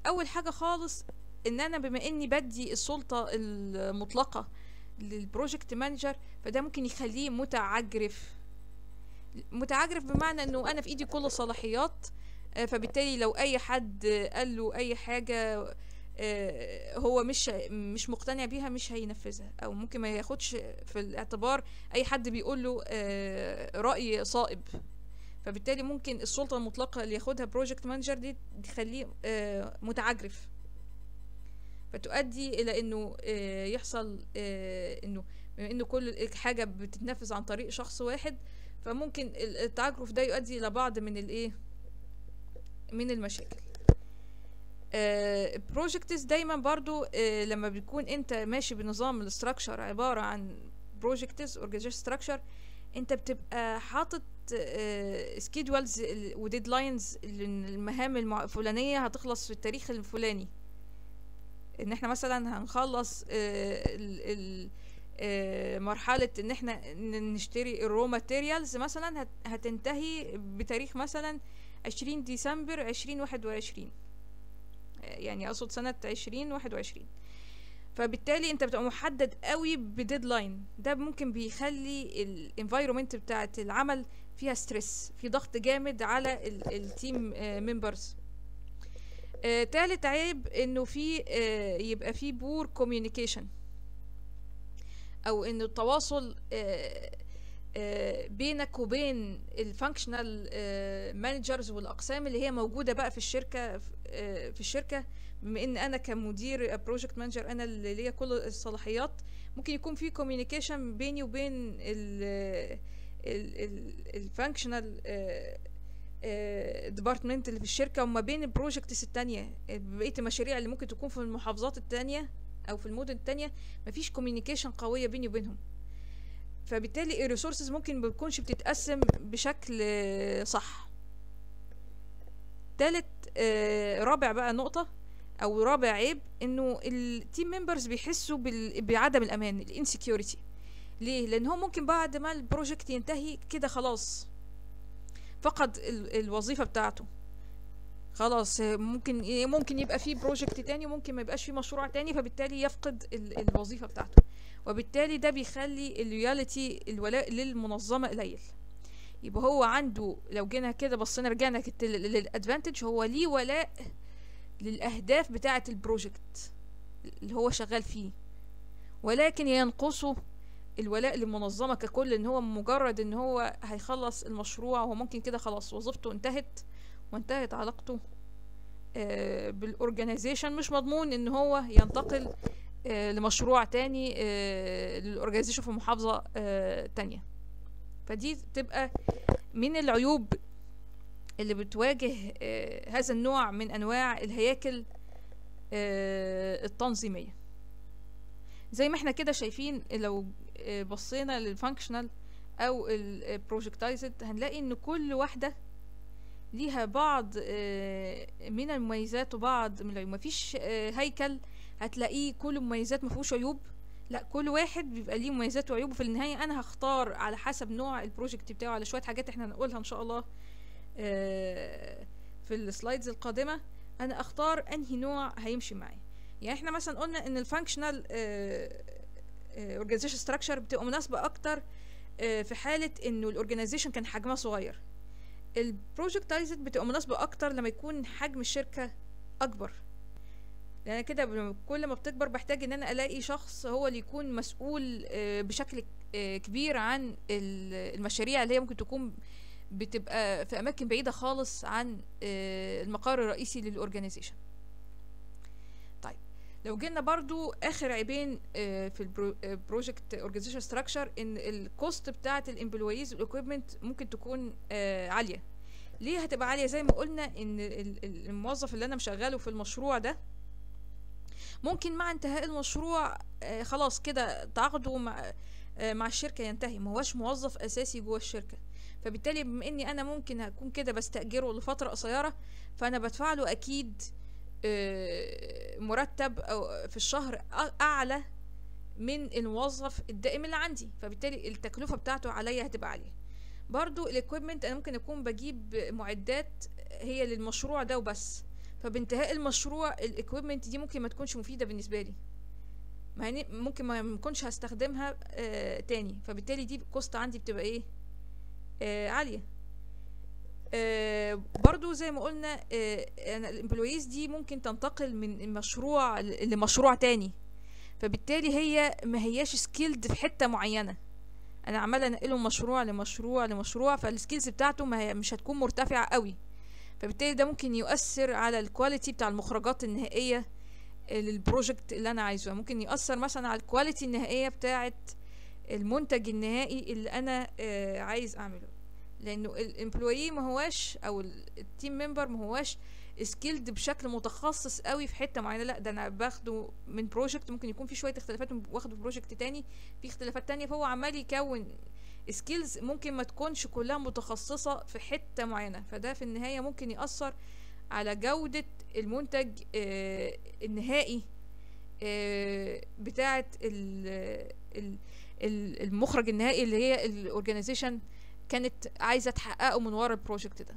اول حاجه خالص ان انا بما اني بدي السلطه المطلقه للبروجكت مانجر فده ممكن يخليه متعجرف متعجرف بمعنى انه انا في ايدي كل الصلاحيات آه، فبالتالي لو اي حد قال له اي حاجه آه، هو مش مش مقتنع بيها مش هينفذها او ممكن ما ياخدش في الاعتبار اي حد بيقول له آه، راي صائب فبالتالي ممكن السلطه المطلقه اللي ياخدها بروجكت مانجر دي تخليه آه، متعجرف فتؤدي الى انه آه، يحصل آه، انه بما انه كل حاجه بتتنفذ عن طريق شخص واحد فممكن التعجرف ده يؤدي الى بعض من الايه من المشاكل بروجكتس دايما برضو آه، لما بيكون انت ماشي بنظام الاستراكشر عباره عن بروجكتس اورجانيزيشن ستراكشر انت بتبقى حاطط سكيدولز وديدلاينز المهام المع- الفلانيه هتخلص في التاريخ الفلاني ان احنا مثلا هنخلص آه، ال- ال- آه، مرحله ان احنا ن- نشتري الرو ماتيريالز مثلا هت- هتنتهي بتاريخ مثلا 20 ديسمبر 2021 يعني اقصد سنة عشرين واحد وعشرين فبالتالي انت بتبقى محدد قوي بديدلاين ده ممكن بيخلي الانفايرومنت بتاعت العمل فيها ستريس في ضغط جامد على التيم ممبرز تالت عيب انه في آه، يبقى في بور كوميونيكيشن او انه التواصل آه، آه، بينك وبين الفانكشنال مانجرز والاقسام اللي هي موجوده بقى في الشركه آه، في الشركه بما ان انا كمدير بروجكت مانجر انا اللي ليا كل الصلاحيات ممكن يكون في كوميونيكيشن بيني وبين الفانكشنال ديبارتمنت اللي في الشركه وما بين البروجكتس التانية بقيه المشاريع اللي ممكن تكون في المحافظات التانية او في المدن التانية مفيش كوميونيكيشن قويه بيني وبينهم فبالتالي الريسورسز ممكن ما تكونش بتتقسم بشكل آه، صح تالت آه، رابع بقى نقطة او رابع عيب انه التيم ممبرز بيحسوا بال- بعدم الامان الانسكيورتي ليه لان هو ممكن بعد ما البروجكت ينتهي كده خلاص فقد ال- الوظيفة بتاعته خلاص آه، ممكن ممكن يبقى فيه بروجكت تاني وممكن ما يبقاش فيه مشروع تاني فبالتالي يفقد ال- الوظيفة بتاعته وبالتالي ده بيخلي اللويالتي الولاء للمنظمة قليل يبقى هو عنده لو جينا كده بصينا رجعنا كت- لل- للادفانتج هو ليه ولاء للاهداف بتاعة البروجكت اللي هو شغال فيه ولكن ينقصه الولاء للمنظمة ككل ان هو مجرد ان هو هيخلص المشروع هو ممكن كده خلاص وظيفته انتهت وانتهت علاقته آه، بالاورجانيزيشن مش مضمون ان هو ينتقل آه، لمشروع تاني آه، للاورجانيزيشن في محافظة آه، تانية فدي تبقى من العيوب اللي بتواجه آه، هذا النوع من انواع الهياكل آه، التنظيميه زي ما احنا كده شايفين لو آه، بصينا للفانكشنال او البروجكتايزد هنلاقي ان كل واحده ليها بعض آه، من المميزات وبعض من العيوب مفيش آه، هيكل هتلاقيه كل مميزات مفيهوش عيوب لا كل واحد بيبقى ليه مميزات وعيوب وفي النهايه انا هختار على حسب نوع البروجكت بتاعه على شويه حاجات احنا هنقولها ان شاء الله آه، في السلايدز القادمه انا اختار انهي نوع هيمشي معايا يعني احنا مثلا قلنا ان الفانكشنال اورجانيزيشن ستراكشر بتبقى مناسبه اكتر آه، في حاله انه الاورجانيزيشن كان حجمها صغير البروجكتايزد بتبقى مناسبه اكتر لما يكون حجم الشركه اكبر لان كده ب- كل ما بتكبر بحتاج ان انا الاقي شخص هو اللي يكون مسؤول آه، بشكل آه، كبير عن ال- المشاريع اللي هي ممكن تكون بتبقى في اماكن بعيده خالص عن آه، المقر الرئيسي للاورجانيزيشن طيب لو جينا برضو اخر عيبين آه، في البروجكت اورجانيزيشن ستراكشر ان الكوست بتاعه الامبلويز والاكويبمنت ممكن تكون آه، عاليه ليه هتبقى عاليه زي ما قلنا ان ال- ال- الموظف اللي انا مشغله في المشروع ده ممكن مع انتهاء المشروع آه، خلاص كده تعاقده مع آه، مع الشركه ينتهي ما هوش موظف اساسي جوه الشركه فبالتالي بما اني انا ممكن هكون كده بستاجره لفتره قصيره فانا بدفع له اكيد آه، مرتب او في الشهر أ- اعلى من الموظف الدائم اللي عندي فبالتالي التكلفه بتاعته عليا هتبقى عاليه برضو الاكويبمنت انا ممكن اكون بجيب معدات هي للمشروع ده وبس فبانتهاء المشروع الاكويبمنت دي ممكن ما تكونش مفيده بالنسبه لي ما هني ممكن ما مكنش هستخدمها آه تاني فبالتالي دي الكوست عندي بتبقى ايه آه عاليه آه برضو زي ما قلنا آه انا الامبلويز دي ممكن تنتقل من مشروع ل- لمشروع تاني فبالتالي هي ما هياش سكيلد في حته معينه انا عماله انقله من مشروع لمشروع لمشروع فالسكيلز بتاعته ما هي مش هتكون مرتفعه قوي فبالتالي ده ممكن يؤثر على الكواليتي بتاع المخرجات النهائيه للبروجكت اللي انا عايزه ممكن يأثر مثلا على الكواليتي النهائيه بتاعه المنتج النهائي اللي انا آه عايز اعمله لانه الامبلويي ما هواش او التيم ممبر ما هواش سكيلد بشكل متخصص قوي في حته معينه لا ده انا باخده من بروجكت ممكن يكون في شويه اختلافات واخده في بروجكت تاني في اختلافات تانية فهو عمال يكون سكيلز ممكن ما تكونش كلها متخصصة في حتة معينة فده في النهاية ممكن يأثر على جودة المنتج آه النهائي آه بتاعة ال- ال- ال- المخرج النهائي اللي هي الاورجانيزيشن كانت عايزة تحققه من ورا البروجكت ده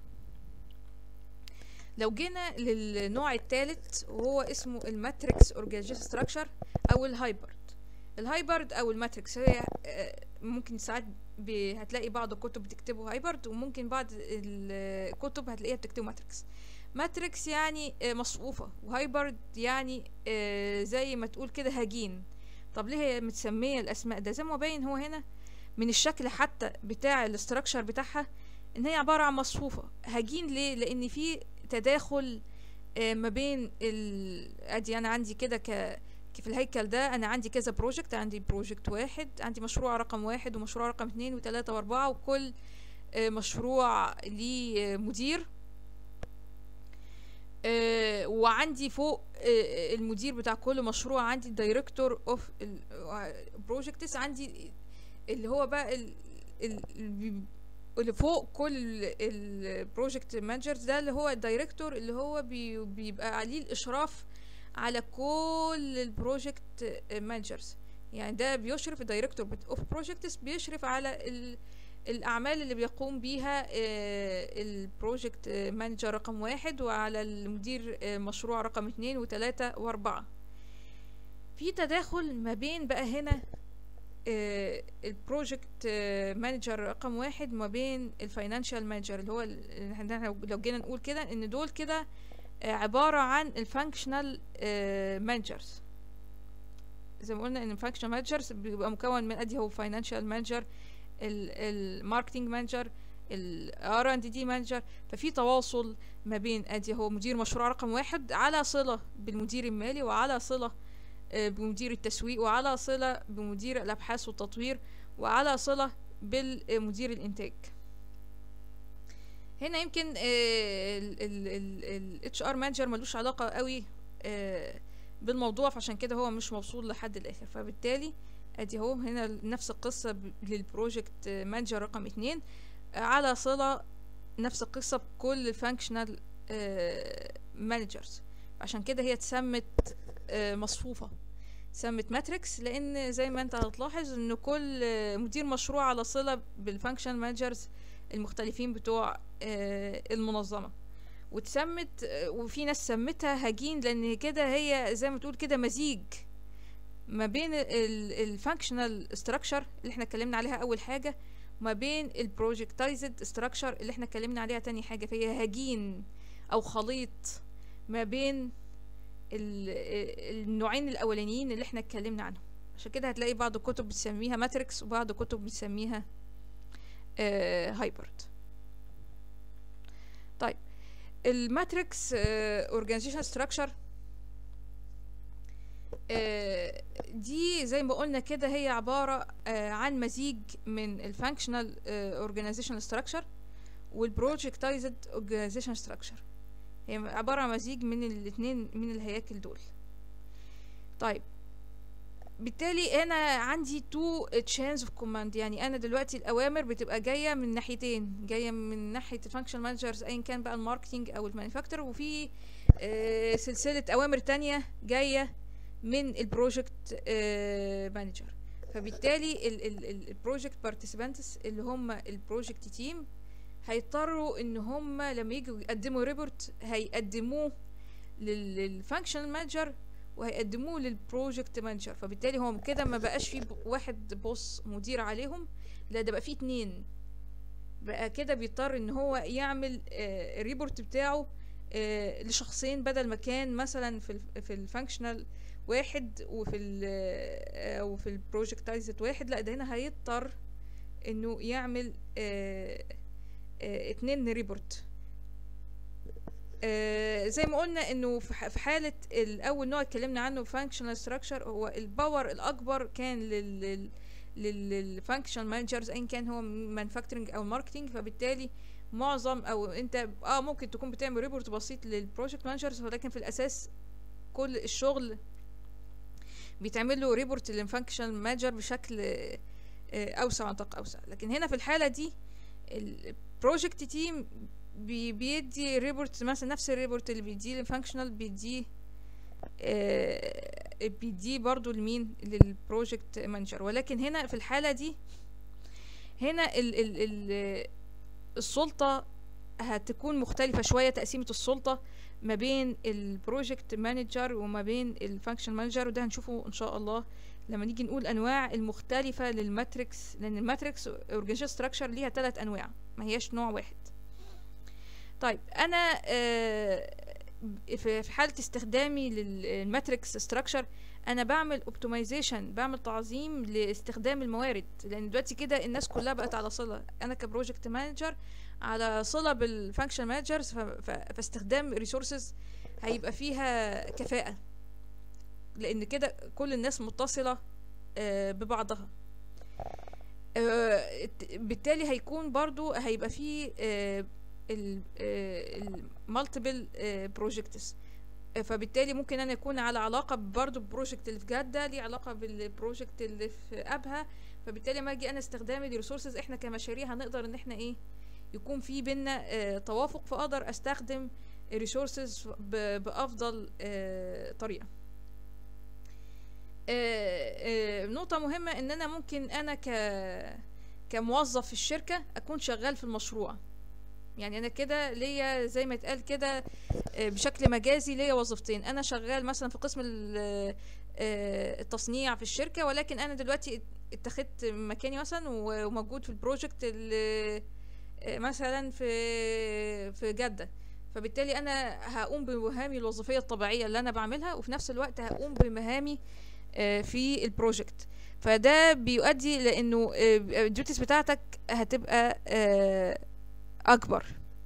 لو جينا للنوع الثالث وهو اسمه الماتريكس اورجانيزيشن ستراكشر او الهايبرد الهايبرد او الماتريكس هي آه، ممكن ساعات ب- هتلاقي بعض الكتب بتكتبه هايبرد وممكن بعض الكتب هتلاقيها بتكتبه ماتريكس ماتريكس يعني آه، مصفوفة وهايبرد يعني آه، زي ما تقول كده هجين طب ليه هي متسمية الأسماء ده زي ما باين هو هنا من الشكل حتى بتاع الاستراكشر بتاعها ان هي عبارة عن مصفوفة هجين ليه لان في تداخل آه، ما بين ال... ادي انا عندي كده ك في الهيكل ده انا عندي كذا بروجكت عندي بروجكت واحد عندي مشروع رقم واحد ومشروع رقم اتنين وتلاتة واربعة وكل آه، مشروع ليه آه، مدير آه، وعندي فوق آه، المدير بتاع كل مشروع عندي الدايركتور اوف بروجكتس عندي اللي هو بقى ال- ال- ال- اللي فوق كل البروجكت مانجرز ده اللي هو الدايركتور اللي هو بي- بيبقى عليه الاشراف على كل البروجكت مانجرز يعني ده بيشرف الدايركتور اوف بروجكتس بيشرف على ال الاعمال اللي بيقوم بيها البروجكت مانجر رقم واحد وعلى المدير آه، مشروع رقم اتنين وتلاتة واربعة في تداخل ما بين بقى هنا البروجكت مانجر رقم واحد ما بين الفاينانشال مانجر اللي هو ال- إحنا لو لو جينا نقول كده ان دول كده آه، عبارة عن الفانكشنال مانجرز زي ما قلنا ان الفانكشنال مانجرز بيبقى مكون من ادي هو فاينانشال مانجر الماركتنج مانجر الار اند دي مانجر ففي تواصل ما بين ادي هو مدير مشروع رقم واحد على صلة بالمدير المالي وعلى صلة آه، بمدير التسويق وعلى صلة بمدير الابحاث والتطوير وعلى صلة بالمدير الانتاج هنا يمكن الاتش ار مانجر ملوش علاقه قوي آه، بالموضوع فعشان كده هو مش موصول لحد الاخر فبالتالي ادي هو هنا نفس القصه ب- للبروجكت مانجر رقم اتنين آه، على صله نفس القصه بكل الفانكشنال مانجرز عشان كده هي اتسمت آه، مصفوفه سمت ماتريكس لان زي ما انت هتلاحظ ان كل آه، مدير مشروع على صله بالفانكشن مانجرز المختلفين بتوع آه، المنظمه واتسمت آه، وفي ناس سمتها هجين لان كده هي زي ما تقول كده مزيج ما بين الفانكشنال ستراكشر اللي احنا اتكلمنا عليها اول حاجه وما بين البروجكتايزد ستراكشر اللي احنا اتكلمنا عليها تاني حاجه فهي هجين او خليط ما بين ال- النوعين الاولانيين اللي احنا اتكلمنا عنهم عشان كده هتلاقي بعض الكتب بتسميها ماتريكس وبعض الكتب بتسميها هايبرد طيب الماتريكس اورجانيزيشن ستراكشر دي زي ما قلنا كده هي عبارة آه، عن مزيج من الفانكشنال اورجانيزيشن ستراكشر والبروجكتايزد اورجانيزيشن ستراكشر هي عبارة عن مزيج من الاتنين من الهياكل دول طيب بالتالي انا عندي تو تشينز اوف كوماند يعني انا دلوقتي الاوامر بتبقى جايه من ناحيتين جايه من ناحيه الفانكشن مانجرز ايا كان بقى الماركتنج او المانيفاكتور وفي آه، سلسله اوامر تانية جايه من البروجكت مانجر فبالتالي البروجكت بارتيسيبانتس اللي هم البروجكت تيم هيضطروا ان هم لما يجوا يقدموا ريبورت هيقدموه للفانكشنال مانجر وهيقدموه للبروجكت مانجر فبالتالي هو كده ما بقاش في ب- واحد بوس مدير عليهم لا ده بقى في اتنين بقى كده بيضطر ان هو يعمل آه، الريبورت بتاعه آه، لشخصين بدل ما كان مثلا في ال في الفانكشنال واحد وفي ال آه، وفي البروجكتايزد واحد لا ده هنا هيضطر انه يعمل آه، آه، اتنين ريبورت آه، زي ما قلنا انه في ح- في حاله الاول نوع اتكلمنا عنه functional structure هو الباور الاكبر كان لل للفانكشنال مانجرز ايا كان هو مانفاكتشرنج او ماركتنج فبالتالي معظم او انت اه ممكن تكون بتعمل ريبورت بسيط للبروجكت مانجرز ولكن في الاساس كل الشغل بيتعمل له ريبورت للفانكشنال مانجر بشكل آه، آه، اوسع نطاق اوسع لكن هنا في الحاله دي البروجكت تيم بي بيدي ريبورت مثلا نفس الريبورت اللي بيديه للفانكشنال بيديه آه، بيديه برضو لمين للبروجكت مانجر ولكن هنا في الحالة دي هنا ال ال ال السلطة هتكون مختلفة شوية تقسيمة السلطة ما بين البروجكت مانجر وما بين الفانكشن مانجر وده هنشوفه ان شاء الله لما نيجي نقول انواع المختلفة للماتريكس لان الماتريكس اورجانيزيشن ستراكشر ليها ثلاث انواع ما هياش نوع واحد طيب انا آه، في في حالة استخدامي للماتريكس ستراكشر انا بعمل اوبتمايزيشن بعمل تعظيم لاستخدام الموارد لان دلوقتي كده الناس كلها بقت على صلة انا كبروجكت مانجر على صلة بالفانكشن مانجرز فاستخدام ريسورسز هيبقى فيها كفاءة لان كده كل الناس متصلة آه، ببعضها آه، الت- بالتالي هيكون برضو هيبقى فيه المالتيبل بروجكتس فبالتالي ممكن انا يكون على علاقه برضو ببروجكت اللي في جده ليه علاقه بالبروجكت اللي في ابها فبالتالي لما اجي انا استخدامي لريسورسز احنا كمشاريع هنقدر ان احنا ايه يكون في بينا آه، توافق فاقدر استخدم ريسورسز بافضل آه، طريقه آه، آه، نقطة مهمة ان انا ممكن انا ك كموظف في الشركة اكون شغال في المشروع يعني انا كده ليا زي ما اتقال كده آه، بشكل مجازي ليا وظيفتين انا شغال مثلا في قسم ال- آه، التصنيع في الشركة ولكن انا دلوقتي اتخذت مكاني مثلا و- وموجود في البروجكت اللي آه، مثلا في في جدة فبالتالي انا هقوم بمهامي الوظيفية الطبيعية اللي انا بعملها وفي نفس الوقت هقوم بمهامي آه، في البروجكت فده بيؤدي لانه آه، الديوتيز بتاعتك هتبقى آه، اكبر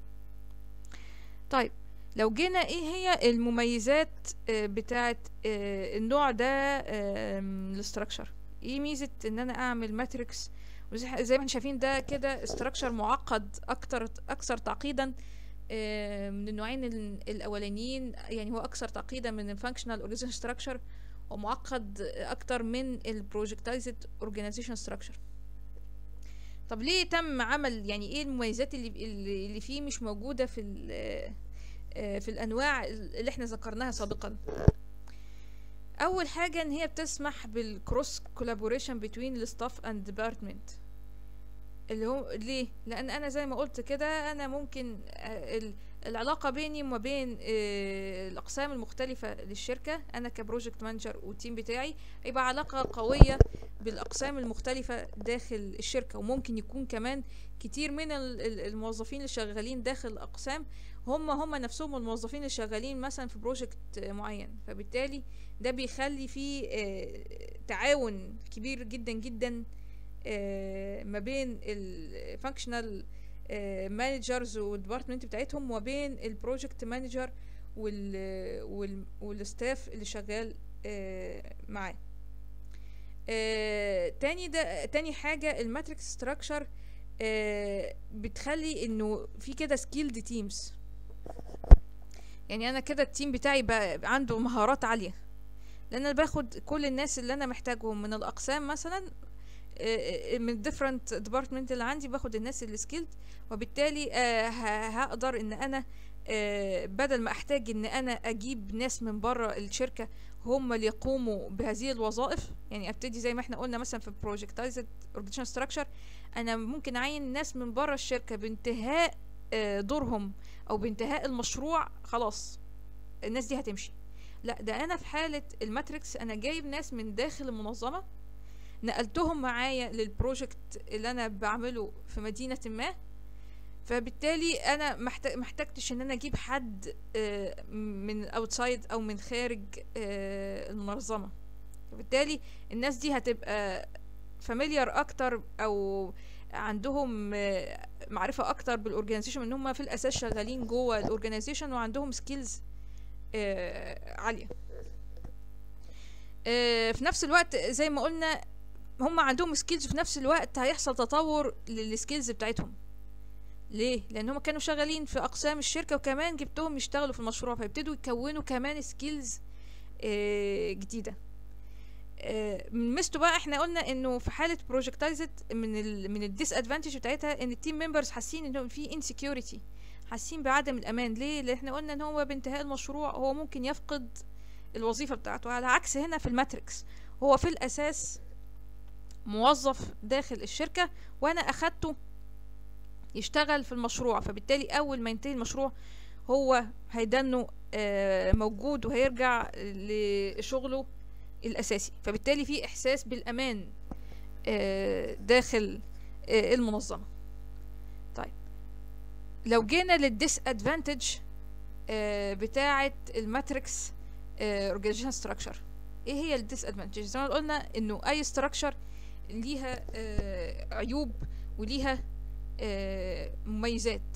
طيب لو جينا ايه هي المميزات آه، بتاعت آه، النوع ده الاستراكشر ايه ميزة ان انا اعمل ماتريكس وزي زي ما احنا شايفين ده كده استراكشر معقد اكتر اكثر تعقيدا آه، من النوعين ال- الاولانيين يعني هو اكثر تعقيدا من الفانكشنال اورجانيزيشن ستراكشر ومعقد اكتر من البروجكتايزد اورجانيزيشن ستراكشر طب ليه تم عمل يعني ايه المميزات اللي اللي اللي فيه مش موجوده في ال- آه، في الانواع اللي احنا ذكرناها سابقا اول حاجه ان هي بتسمح بالكروس كولابوريشن بين الستاف اند ديبارتمنت اللي هو ليه لان انا زي ما قلت كده انا ممكن آه، ال- العلاقه بيني وما بين آه، الاقسام المختلفه للشركه انا كبروجكت مانجر والتيم بتاعي يبقى علاقه قويه بالاقسام المختلفه داخل الشركه وممكن يكون كمان كتير من ال- ال- الموظفين اللي شغالين داخل الاقسام هم هم نفسهم الموظفين اللي شغالين مثلا في بروجكت معين فبالتالي ده بيخلي فيه آه، تعاون كبير جدا جدا آه، ما بين الفانكشنال مانجرز والديبارتمنت بتاعتهم وبين البروجكت مانجر وال والستاف اللي شغال آه، معاه آه، تاني ده تاني حاجة الماتريكس ستراكشر بتخلي انه في كده سكيلد تيمز يعني انا كده التيم بتاعي بقى عنده مهارات عالية لان انا باخد كل الناس اللي انا محتاجهم من الاقسام مثلا آه، آه، من different department اللي عندي باخد الناس اللي سكيلد وبالتالي آه، ه- هقدر ان انا آه، بدل ما احتاج ان انا اجيب ناس من بره الشركه هم اللي يقوموا بهذه الوظائف يعني ابتدي زي ما احنا قلنا مثلا في projectized organization structure انا ممكن اعين ناس من بره الشركه بانتهاء آه، دورهم او بانتهاء المشروع خلاص الناس دي هتمشي لا ده انا في حاله الماتريكس انا جايب ناس من داخل المنظمه نقلتهم معايا للبروجكت اللي انا بعمله في مدينه ما فبالتالي انا محتاج محتاجتش ان انا اجيب حد آه، من اوتسايد او من خارج آه، المنظمه فبالتالي الناس دي هتبقى فاميليار اكتر او عندهم آه، معرفه اكتر بالاورجانيزيشن ان هم في الاساس شغالين جوه الاورجانيزيشن وعندهم سكيلز عاليه آه، في نفس الوقت زي ما قلنا هم عندهم سكيلز في نفس الوقت هيحصل تطور للسكيلز بتاعتهم ليه لان هم كانوا شغالين في اقسام الشركه وكمان جبتهم يشتغلوا في المشروع فيبتدوا يكونوا كمان سكيلز جديده آه، ميزته بقى احنا قلنا انه في حاله بروجكتايزد من ال من الديس ادفانتج بتاعتها ان التيم ممبرز حاسين انه في انسكيورتي حاسين بعدم الامان ليه لان احنا قلنا ان هو بانتهاء المشروع هو ممكن يفقد الوظيفه بتاعته على عكس هنا في الماتريكس هو في الاساس موظف داخل الشركه وانا اخدته يشتغل في المشروع فبالتالي اول ما ينتهي المشروع هو هيدنه آه، موجود وهيرجع لشغله الاساسي فبالتالي في احساس بالامان آه، داخل آه، المنظمه طيب لو جينا للديس ادفانتج بتاعه الماتريكس اورجانيزيشن ستراكشر ايه هي الديس ادفانتج زي ما قلنا انه اي ستراكشر ليها آه، عيوب وليها آه، مميزات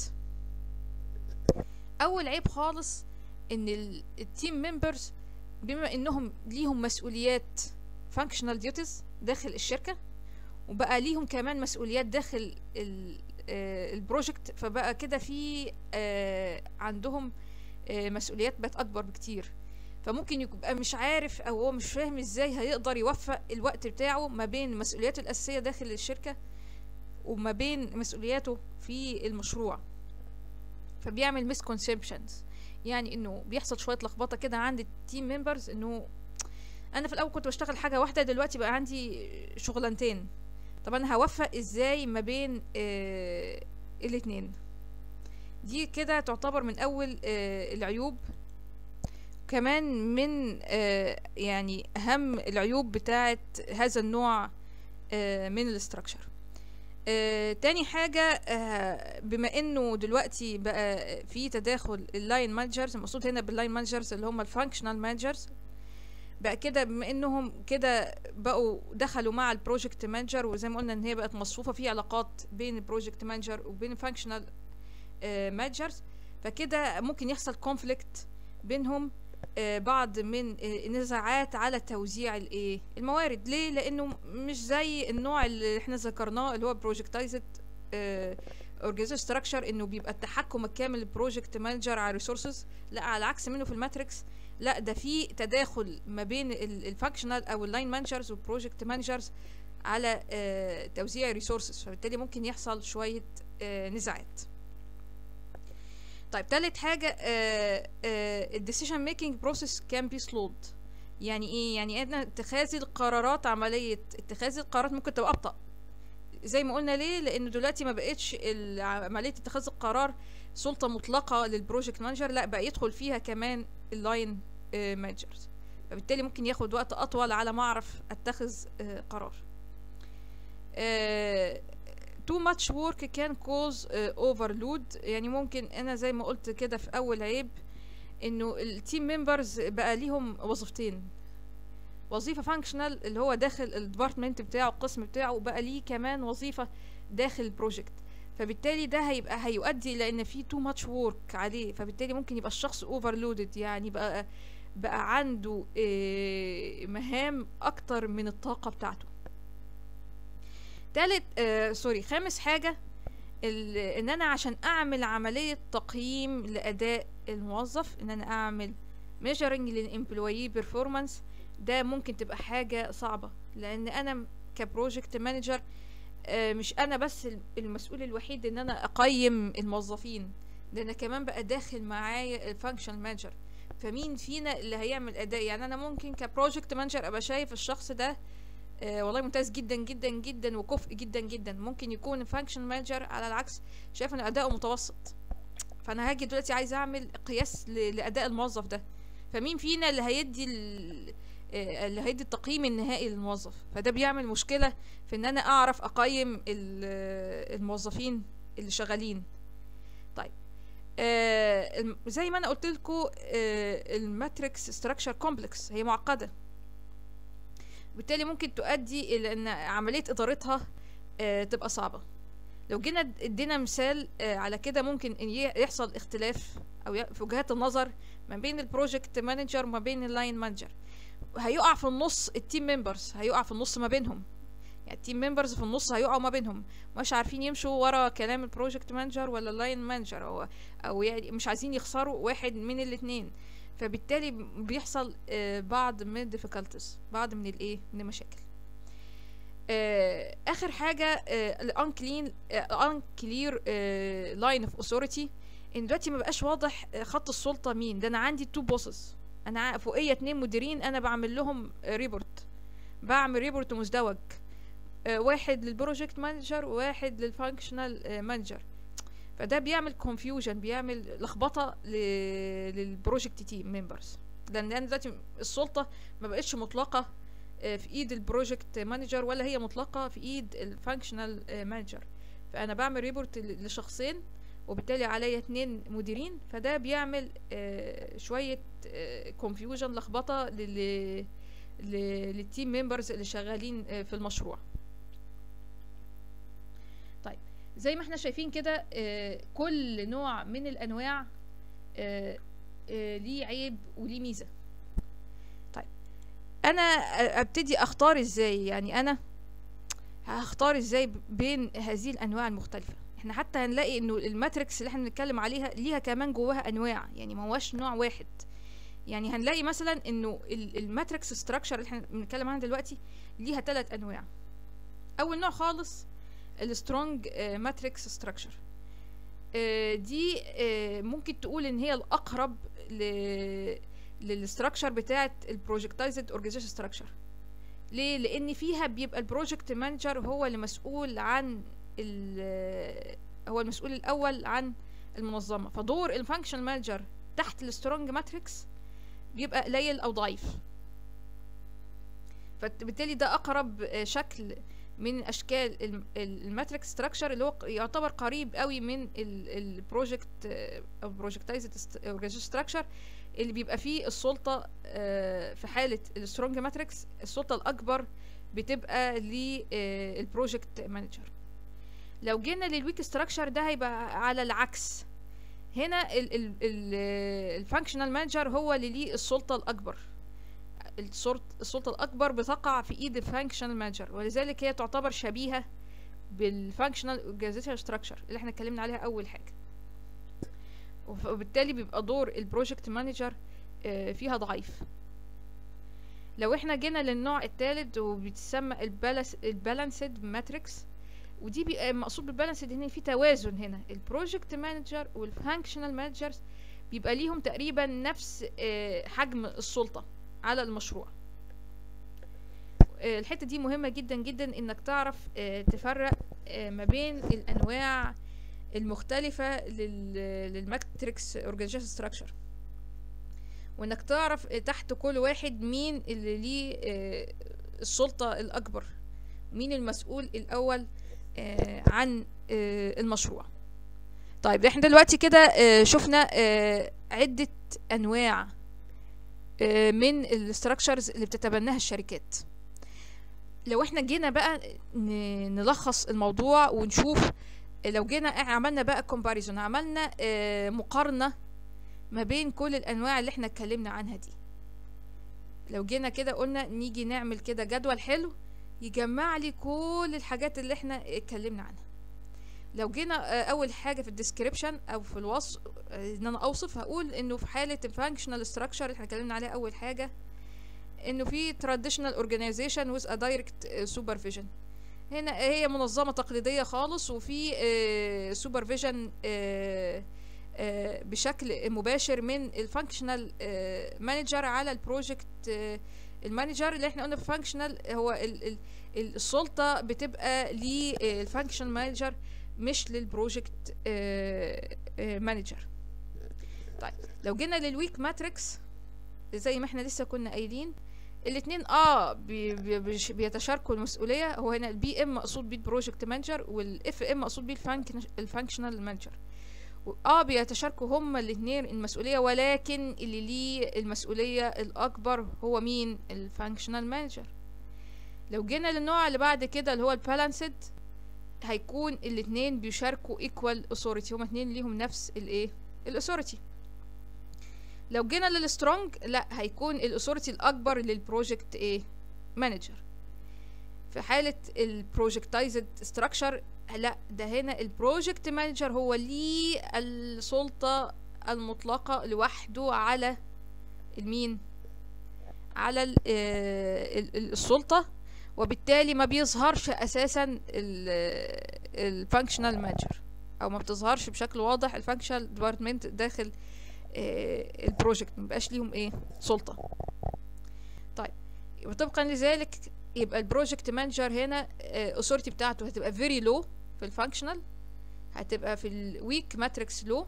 اول عيب خالص ان التيم ممبرز بما انهم ليهم مسؤوليات functional duties داخل الشركه وبقى ليهم كمان مسؤوليات داخل ال- آه، البروجكت فبقى كده في آه، عندهم آه، مسؤوليات بقت اكبر بكتير فممكن يبقى مش عارف او هو مش فاهم ازاي هيقدر يوفق الوقت بتاعه ما بين مسؤولياته الاساسيه داخل الشركه وما بين مسؤولياته في المشروع فبيعمل مسكونسبشنز يعني انه بيحصل شويه لخبطه كده عند التيم ممبرز انه انا في الاول كنت بشتغل حاجه واحده دلوقتي بقى عندي شغلانتين طب انا هوفق ازاي ما بين آه الاتنين دي كده تعتبر من اول آه العيوب كمان من آه يعني اهم العيوب بتاعه هذا النوع آه من الاستراكشر آه تاني حاجة آه بما انه دلوقتي بقى في تداخل اللاين مانجرز المقصود هنا باللاين مانجرز اللي هم الفانكشنال مانجرز بقى كده بما انهم كده بقوا دخلوا مع البروجكت مانجر وزي ما قلنا ان هي بقت مصفوفة في علاقات بين البروجكت مانجر وبين الفانكشنال مانجرز فكده ممكن يحصل كونفليكت بينهم آه، بعض من آه، النزاعات على توزيع الايه الموارد ليه لانه مش زي النوع اللي احنا ذكرناه اللي هو بروجكتايزد اورجانيزيشن ستراكشر انه بيبقى التحكم الكامل للبروجكت مانجر على الريسورسز لا على العكس منه في الماتريكس لا ده في تداخل ما بين الفانكشنال او اللاين مانجرز والبروجكت مانجرز على آه، توزيع الريسورسز فبالتالي ممكن يحصل شويه آه، نزاعات طيب تالت حاجة الديسيشن ميكنج بروسيس كان بي سلود يعني ايه يعني ان اتخاذ القرارات عملية اتخاذ القرارات ممكن تبقى ابطأ زي ما قلنا ليه لانه دلوقتي ما بقتش ال- عملية اتخاذ القرار سلطة مطلقة للبروجكت مانجر لا بقى يدخل فيها كمان اللاين مانجرز فبالتالي ممكن ياخد وقت اطول على ما اعرف اتخذ آه، قرار آه، too much work can cause uh, overload يعني ممكن انا زي ما قلت كده في اول عيب انه التيم ممبرز بقى ليهم وظيفتين وظيفه فانكشنال اللي هو داخل الديبارتمنت بتاعه القسم بتاعه وبقى ليه كمان وظيفه داخل البروجكت فبالتالي ده هيبقى هيؤدي لان في تو ماتش وورك عليه فبالتالي ممكن يبقى الشخص اوفرلودد يعني بقى بقى عنده آه، مهام اكتر من الطاقه بتاعته تالت آه سوري خامس حاجة ال- ان انا عشان اعمل عملية تقييم لاداء الموظف ان انا اعمل measuring للامبلويي performance ده ممكن تبقى حاجة صعبة لان انا كبروجكت مانجر مش انا بس الم- المسؤول الوحيد ان انا اقيم الموظفين ده انا كمان بقى داخل معايا الفانكشن مانجر فمين فينا اللي هيعمل اداء يعني انا ممكن كبروجكت مانجر ابقى شايف الشخص ده آه والله ممتاز جدا جدا جدا وكفء جدا جدا ممكن يكون فانكشن مانجر على العكس شايف ان اداؤه متوسط فانا هاجي دلوقتي عايز اعمل قياس ل- لاداء الموظف ده فمين فينا اللي هيدي ال- آه، اللي هيدي التقييم النهائي للموظف فده بيعمل مشكلة في ان انا اعرف اقيم ال- آه، الموظفين اللي شغالين طيب آه الم- زي ما انا قلت لكم آه الماتريكس ستراكشر كومبلكس هي معقدة بالتالي ممكن تؤدي الى ان عملية ادارتها آه تبقى صعبة لو جينا اد- ادينا مثال آه على كده ممكن إن ي- يحصل اختلاف او ي- في وجهات النظر ما بين البروجكت مانجر وما بين اللاين مانجر هيقع في النص التيم ممبرز هيقع في النص ما بينهم يعني التيم ممبرز في النص هيقعوا ما بينهم مش عارفين يمشوا ورا كلام البروجكت مانجر ولا اللاين مانجر او او يعني مش عايزين يخسروا واحد من الاثنين فبالتالي بيحصل آه، بعض من الديفيكالتيز بعض من الايه من المشاكل آه، اخر حاجه الانكلين انكلير لاين اوف اوثوريتي ان دلوقتي ما بقاش واضح آه، خط السلطه مين ده انا عندي تو بوسز انا ع- فوقيه اتنين مديرين انا بعمل لهم ريبورت بعمل ريبورت مزدوج آه، واحد للبروجكت مانجر وواحد للفانكشنال مانجر فده بيعمل كونفيوجن بيعمل لخبطه ل- للبروجكت تيم ممبرز لان أنا دلوقتي السلطه ما بقتش مطلقه آه، في ايد البروجكت مانجر ولا هي مطلقه في ايد الفانكشنال مانجر فانا بعمل ريبورت ل- لشخصين وبالتالي عليا اتنين مديرين فده بيعمل آه، شويه كونفيوجن لخبطه لل ل- للتيم ممبرز اللي شغالين آه، في المشروع طيب زي ما احنا شايفين كده آه، كل نوع من الانواع آه، آه، ليه عيب وليه ميزه طيب انا أ- ابتدي اختار ازاي يعني انا هختار ازاي ب- بين هذه الانواع المختلفه احنا حتى هنلاقي انه الماتريكس اللي احنا بنتكلم عليها ليها كمان جواها انواع يعني ما هوش نوع واحد يعني هنلاقي مثلا انه ال- الماتريكس ستراكشر اللي احنا بنتكلم عنها دلوقتي ليها ثلاث انواع اول نوع خالص السترونج ماتريكس ستراكشر دي آه، ممكن تقول ان هي الاقرب ل للستراكشر بتاعه البروجكتايزد اورجانيزيشن ستراكشر ليه لان فيها بيبقى البروجكت مانجر هو اللي مسؤول عن ال- هو المسؤول الاول عن المنظمه فدور الفانكشن مانجر تحت السترونج ماتريكس بيبقى قليل او ضعيف فبالتالي ده اقرب آه، شكل من اشكال الم- ال- الماتريكس ستراكشر اللي هو ق- يعتبر قريب قوي من البروجكت او بروجكتايزد اورجانيزيشن ستراكشر اللي بيبقى فيه السلطه آه، في حاله السترونج ماتريكس السلطه الاكبر بتبقى للبروجكت مانجر لو جينا للويك ستراكشر ده هيبقى على العكس هنا الفانكشنال مانجر هو اللي ليه السلطه الاكبر السلط- السلطه الاكبر بتقع في ايد الفانكشنال مانجر ولذلك هي تعتبر شبيهه بالفانكشنال اورجانيزيشن ستراكشر اللي احنا اتكلمنا عليها اول حاجه وف- وبالتالي بيبقى دور البروجكت مانجر فيها ضعيف لو احنا جينا للنوع الثالث وبيتسمى البالانسد ماتريكس ودي بيبقى مقصود بالبالانسد ان في توازن هنا البروجكت مانجر والفانكشنال مانجرز بيبقى ليهم تقريبا نفس آه، حجم السلطه على المشروع آه، الحته دي مهمه جدا جدا انك تعرف آه، تفرق آه، ما بين الانواع المختلفه لل- للماتريكس اورجانيزيشن ستراكشر وانك تعرف آه، تحت كل واحد مين اللي ليه آه، السلطه الاكبر مين المسؤول الاول آه، عن آه، المشروع طيب احنا دلوقتي كده آه، شفنا آه، عده انواع آه، من الاستراكشرز اللي بتتبناها الشركات لو احنا جينا بقى ن- نلخص الموضوع ونشوف لو جينا عملنا بقى كومباريزون عملنا آه، مقارنة ما بين كل الانواع اللي احنا اتكلمنا عنها دي لو جينا كده قلنا نيجي نعمل كده جدول حلو يجمع لي كل الحاجات اللي احنا اتكلمنا عنها لو جينا آه، اول حاجه في الديسكريبشن او في الوصف آه، ان انا اوصف هقول انه في حاله الفانكشنال ستراكشر اللي احنا اتكلمنا عليها اول حاجه انه في traditional organization with a direct آه، supervision هنا هي منظمه تقليديه خالص وفي سوبرفيجن بشكل مباشر من الفانكشنال مانجر على البروجكت المانجر اللي احنا قلنا في فانكشنال هو ال- ال- ال- السلطه بتبقى للفانكشنال مانجر مش للبروجكت مانجر طيب لو جينا للويك ماتريكس زي ما احنا لسه كنا قايلين الاتنين اه بي بي بيش- بيتشاركوا المسؤوليه هو هنا البي ام مقصود بيه البروجكت مانجر والاف ام مقصود بيه الفانكشنال مانجر اه بيتشاركوا هما الاثنين المسؤوليه ولكن اللي ليه المسؤوليه الاكبر هو مين الفانكشنال مانجر لو جينا للنوع اللي بعد كده اللي هو البالانسد هيكون الاثنين بيشاركوا ايكوال authority هما اتنين ليهم نفس الايه الاثوريتي لو جينا للسترونج لا هيكون الاثوريتي الاكبر للبروجكت ايه مانجر في حالة البروجكتايزد ستراكشر لا ده هنا البروجكت مانجر هو ليه السلطة المطلقة لوحده على المين على ال- آه، ال- ال- السلطة وبالتالي ما بيظهرش اساسا الفانكشنال مانجر او ما بتظهرش بشكل واضح الفانكشنال ديبارتمنت داخل آه، البروجكت مبقاش ليهم ايه سلطة طيب وطبقا لذلك يبقى البروجكت مانجر هنا الاثوريتي بتاعته هتبقى فيري لو في الفانكشنال هتبقى في الويك ماتريكس لو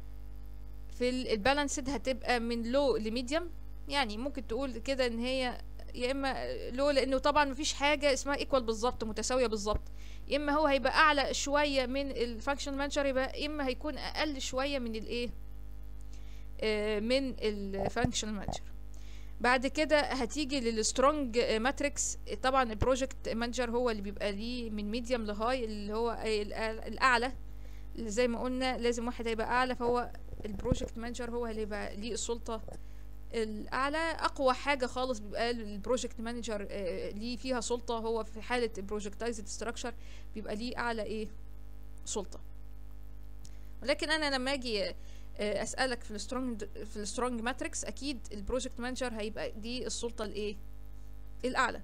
في البالانسد هتبقى من لو لميديوم يعني ممكن تقول كده ان هي يا اما لو لانه طبعا مفيش حاجه اسمها ايكوال بالظبط متساويه بالظبط يا اما هو هيبقى اعلى شويه من الفانكشن مانجر يبقى اما هيكون اقل شويه من الايه آه، من الفانكشن مانجر بعد كده هتيجي للسترونج ماتريكس طبعا البروجكت مانجر هو اللي بيبقى ليه من ميديوم لهاي اللي هو الأع- الاعلى اللي زي ما قلنا لازم واحد هيبقى اعلى فهو البروجكت مانجر هو اللي يبقى ليه السلطه الاعلى اقوى حاجه خالص بيبقى البروجكت مانجر ليه فيها سلطه هو في حاله البروجكتايزد ستراكشر بيبقى ليه اعلى ايه سلطه ولكن انا لما اجي آه، اسالك في السترونج في السترونج ماتريكس اكيد البروجكت مانجر هيبقى دي السلطه الايه الاعلى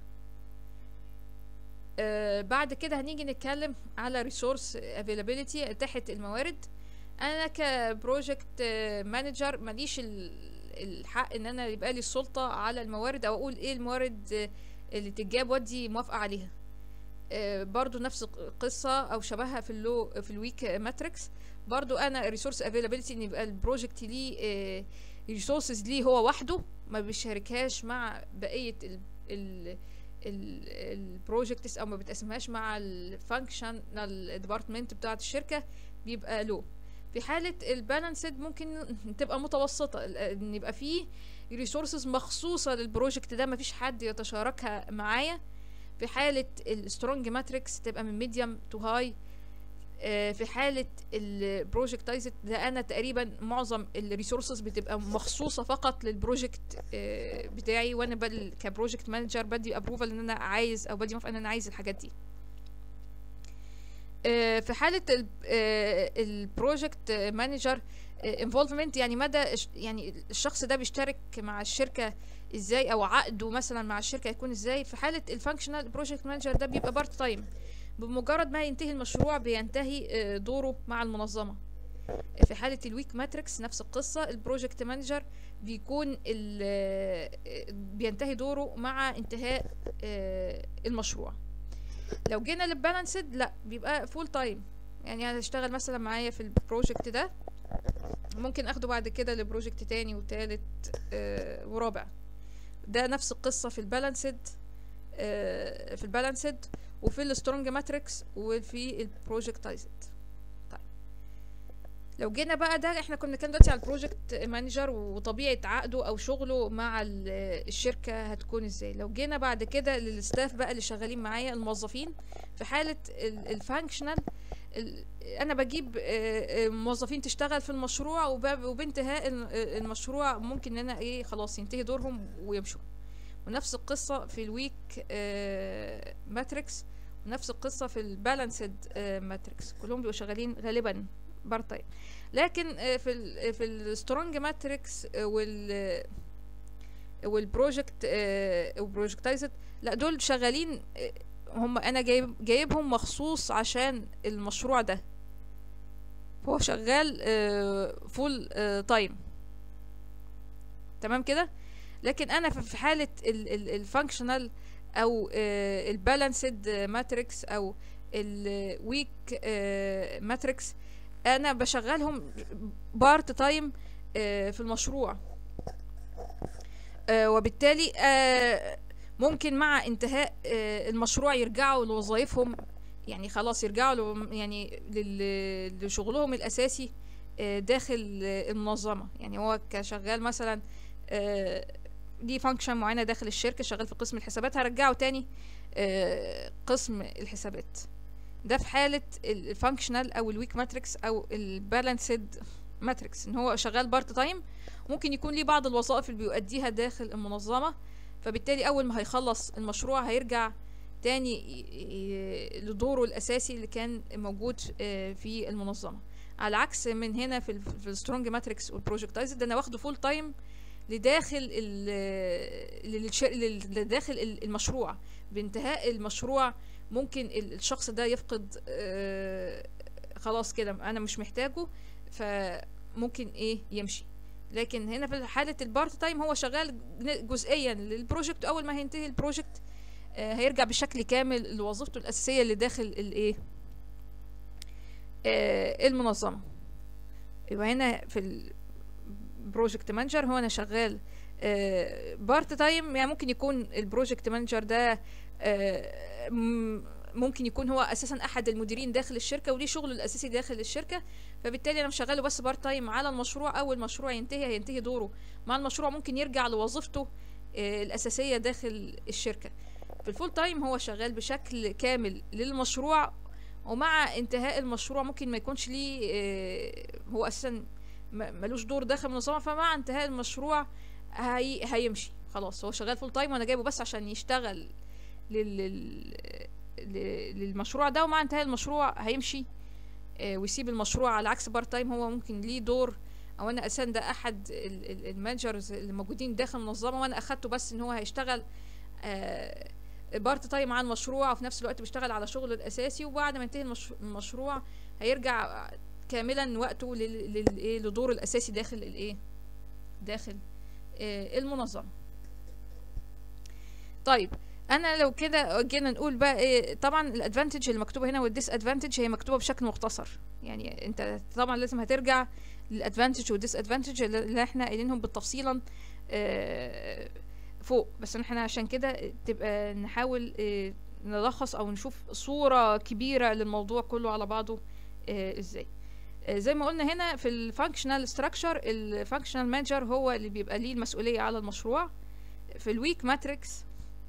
آه بعد كده هنيجي نتكلم على ريسورس افيلابيليتي اتاحه الموارد انا كبروجكت مانجر ماليش ال- الحق ان انا يبقى لي السلطه على الموارد او اقول ايه الموارد آه، اللي تتجاب ودي موافقه عليها آه، برضو نفس القصة أو شبهها في اللو في الويك ماتريكس برضو أنا ريسورس افيلابيلتي إن يبقى البروجكت ليه ريسورسز ليه هو وحده ما بيشاركهاش مع بقية ال ال البروجكتس او ما بتقسمهاش مع الفانكشنال ديبارتمنت بتاعه الشركه بيبقى لو في حاله البالانسد ممكن تبقى متوسطه ان يبقى فيه ريسورسز مخصوصه للبروجكت ده مفيش حد يتشاركها معايا في حالة السترونج ماتريكس تبقى من ميديوم تو هاي في حالة البروجكتايزد ده انا تقريبا معظم الريسورسز بتبقى مخصوصة فقط للبروجكت آه، بتاعي وانا بل كبروجكت مانجر بدي ابروفال ان انا عايز او بدي موافقة ان انا عايز الحاجات دي آه، في حالة البروجكت مانجر انفولفمنت يعني مدى الش- يعني الشخص ده بيشترك مع الشركة ازاي او عقده مثلا مع الشركة يكون ازاي في حالة الفانكشنال بروجكت مانجر ده بيبقى بارت تايم بمجرد ما ينتهي المشروع بينتهي آه، دوره مع المنظمة في حالة الويك ماتريكس نفس القصة البروجكت مانجر بيكون ال- آه، بينتهي دوره مع انتهاء آه، المشروع لو جينا للبالانسد لا بيبقى فول تايم يعني هشتغل مثلا معايا في البروجكت ده ممكن اخده بعد كده لبروجكت تاني وتالت آه، ورابع ده نفس القصة في البالانسد آه، في البالانسد وفي السترونج ماتريكس وفي البروجكتايزد طيب لو جينا بقى ده احنا كنا كان دلوقتي على البروجكت مانجر وطبيعة عقده او شغله مع ال- الشركة هتكون ازاي لو جينا بعد كده للستاف بقى اللي شغالين معايا الموظفين في حالة الفانكشنال انا بجيب آه، آه، موظفين تشتغل في المشروع وب- وبانتهاء ال- آه، المشروع ممكن ان انا ايه خلاص ينتهي دورهم ويمشوا ونفس القصة في الويك ماتريكس ونفس القصة في البالانسد ماتريكس كلهم بيبقوا شغالين غالبا بارت تايم لكن آه، في ال في السترونج ماتريكس وال والبروجكت والبروجكتايزد لا دول شغالين آه، هم انا جايب جايبهم مخصوص عشان المشروع ده هو شغال فول تايم تمام كده لكن انا في في حاله الفانكشنال او البالانسد ماتريكس او الويك ماتريكس انا بشغلهم بارت تايم في المشروع آه، وبالتالي آه، ممكن مع انتهاء آه، المشروع يرجعوا لوظائفهم يعني خلاص يرجعوا له يعني لل- لشغلهم الأساسي آه، داخل آه، المنظمة يعني هو كشغال مثلا آه، ليه فانكشن معينة داخل الشركة شغال في قسم الحسابات هرجعه تاني آه، قسم الحسابات ده في حالة الفانكشنال أو الويك ماتريكس أو البالانسد ماتريكس إن هو شغال بارت تايم ممكن يكون ليه بعض الوظائف اللي بيؤديها داخل المنظمة فبالتالي أول ما هيخلص المشروع هيرجع تاني ي- ي- لدوره الأساسي اللي كان موجود آه، في المنظمة على عكس من هنا في ال في السترونج ماتريكس والبروجكتايز ده أنا واخده فول تايم لداخل ال للش- لل- لداخل ال- المشروع بانتهاء المشروع ممكن ال- الشخص ده يفقد آه، خلاص كده انا مش محتاجه فممكن ايه يمشي لكن هنا في حالة البارت تايم هو شغال جن- جزئيا للبروجكت اول ما هينتهي البروجكت آه، هيرجع بشكل كامل لوظيفته الاساسية اللي داخل الايه آه، المنظمة يبقى هنا في البروجكت مانجر هو انا شغال بارت تايم يعني ممكن يكون البروجكت مانجر ده آه، م- ممكن يكون هو اساسا احد المديرين داخل الشركه وليه شغله الاساسي داخل الشركه فبالتالي انا مشغله بس بارت تايم على المشروع اول المشروع ينتهي هينتهي دوره مع المشروع ممكن يرجع لوظيفته آه، الاساسيه داخل الشركه في الفول تايم هو شغال بشكل كامل للمشروع ومع انتهاء المشروع ممكن ما يكونش ليه آه، هو اساسا م- ملوش دور داخل المنظمه فمع انتهاء المشروع هي هيمشي خلاص هو شغال فول تايم وانا جايبه بس عشان يشتغل لل... لل... ل- للمشروع ده ومع انتهاء المشروع هيمشي آه، ويسيب المشروع على عكس بارت تايم هو ممكن ليه دور او انا اساسا ده احد ال- ال- المانجرز اللي موجودين داخل المنظمه وانا اخدته بس ان هو هيشتغل آه، بارت تايم على المشروع وفي نفس الوقت بيشتغل على شغله الاساسي وبعد ما ينتهي المش- المشروع هيرجع كاملا وقته لل- لل- إيه، لدوره الاساسي داخل الايه داخل آه، المنظمه طيب انا لو كده جينا نقول بقى ايه طبعا الادفانتج اللي مكتوبه هنا والديس ادفانتج هي مكتوبه بشكل مختصر يعني انت طبعا لازم هترجع للادفانتج والديس ادفانتج اللي احنا قايلينهم بالتفصيلا آه، فوق بس احنا عشان كده تبقى نحاول آه، نلخص او نشوف صورة كبيرة للموضوع كله على بعضه آه، ازاي آه، زي ما قلنا هنا في الفانكشنال ستراكشر الفانكشنال مانجر هو اللي بيبقى ليه المسؤولية على المشروع في الويك ماتريكس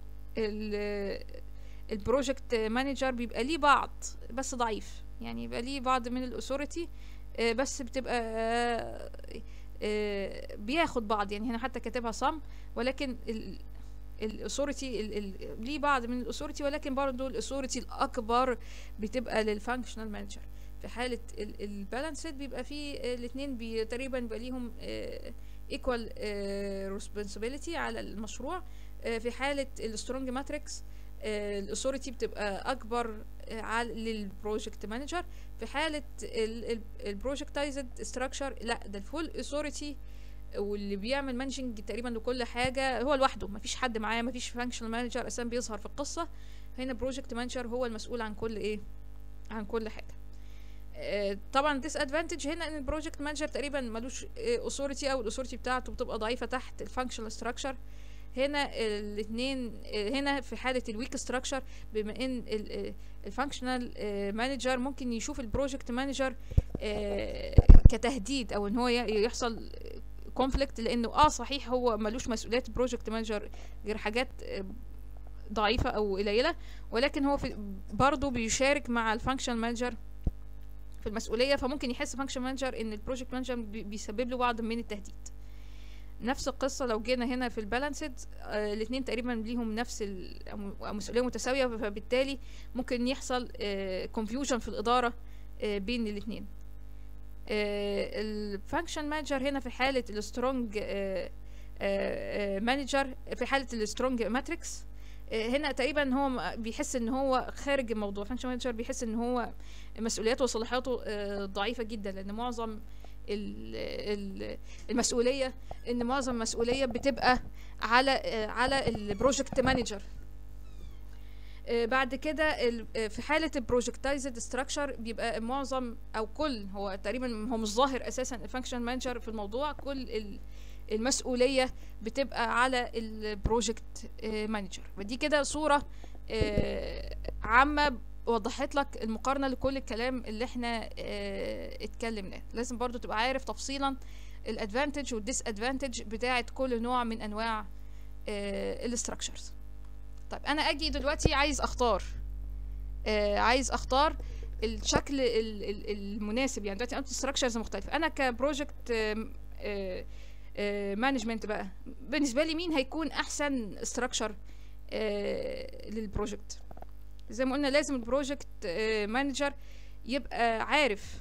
البروجكت مانجر بيبقى ليه بعض بس ضعيف يعني يبقى ليه بعض من الاثوريتي بس بتبقى آه، آه، بياخد بعض يعني هنا حتى كاتبها صم ولكن الاثوريتي ليه بعض من الاثوريتي ولكن برضه الاثوريتي الاكبر بتبقى للفانكشنال مانجر في حاله البالانسد بيبقى فيه الاثنين بي تقريبا بيبقى ليهم ايكوال ريسبونسابيلتي على المشروع آه، في حاله السترونج ماتريكس الاثوريتي بتبقى اكبر آه، على للبروجكت مانجر في حاله البروجكتايزد ستراكشر لا ده الفول اثوريتي واللي بيعمل مانجنج تقريبا لكل حاجه هو لوحده مفيش حد معاه مفيش فانكشنال مانجر اساسا بيظهر في القصه هنا بروجكت مانجر هو المسؤول عن كل ايه عن كل حاجه آه، طبعا ديس ادفانتج هنا ان البروجكت مانجر تقريبا ملوش اثوريتي او الاثوريتي بتاعته بتبقى ضعيفه تحت الفانكشنال ستراكشر هنا الاثنين هنا في حاله الويك ستراكشر بما ان الفانكشنال مانجر ممكن يشوف البروجكت مانجر كتهديد او ان هو ي- يحصل كونفليكت لانه اه صحيح هو ملوش مسؤوليات بروجكت مانجر غير حاجات آه، ضعيفه او قليله ولكن هو في برضه بيشارك مع الفانكشنال مانجر في المسؤوليه فممكن يحس فانكشن مانجر ان البروجكت مانجر بيسبب له بعض من التهديد نفس القصه لو جينا هنا في البالانسد آه الاثنين تقريبا ليهم نفس ال- أو- أو مسؤوليه متساويه فبالتالي ممكن يحصل كونفيوجن في الاداره آه بين الاثنين الفانكشن مانجر هنا في حاله السترونج مانجر في حاله السترونج ماتريكس هنا تقريبا هو م- بيحس ان هو خارج الموضوع فانكشن مانجر بيحس ان هو مسؤولياته وصلاحياته آه، ضعيفه جدا لان معظم ال- ال- المسؤوليه ان معظم المسؤوليه بتبقى على آه، على البروجكت مانجر آه، بعد كده ال- آه، في حاله البروجكتايزد ستراكشر بيبقى معظم او كل هو تقريبا هو مش ظاهر اساسا الفانكشن مانجر في الموضوع كل ال المسؤوليه بتبقى على البروجكت مانجر ودي كده صوره آه، عامه وضحت لك المقارنه لكل الكلام اللي احنا آه، اتكلمناه لازم برضو تبقى عارف تفصيلا الادفانتج والديس ادفانتج بتاعت كل نوع من انواع الاستراكشرز طيب انا اجي دلوقتي عايز اختار آه، عايز اختار الشكل ال- ال- المناسب يعني دلوقتي قلت ستراكشرز مختلفه انا كبروجكت مانجمنت بقى بالنسبه لي مين هيكون احسن ستراكشر للبروجكت زي ما قلنا لازم البروجكت مانجر يبقى عارف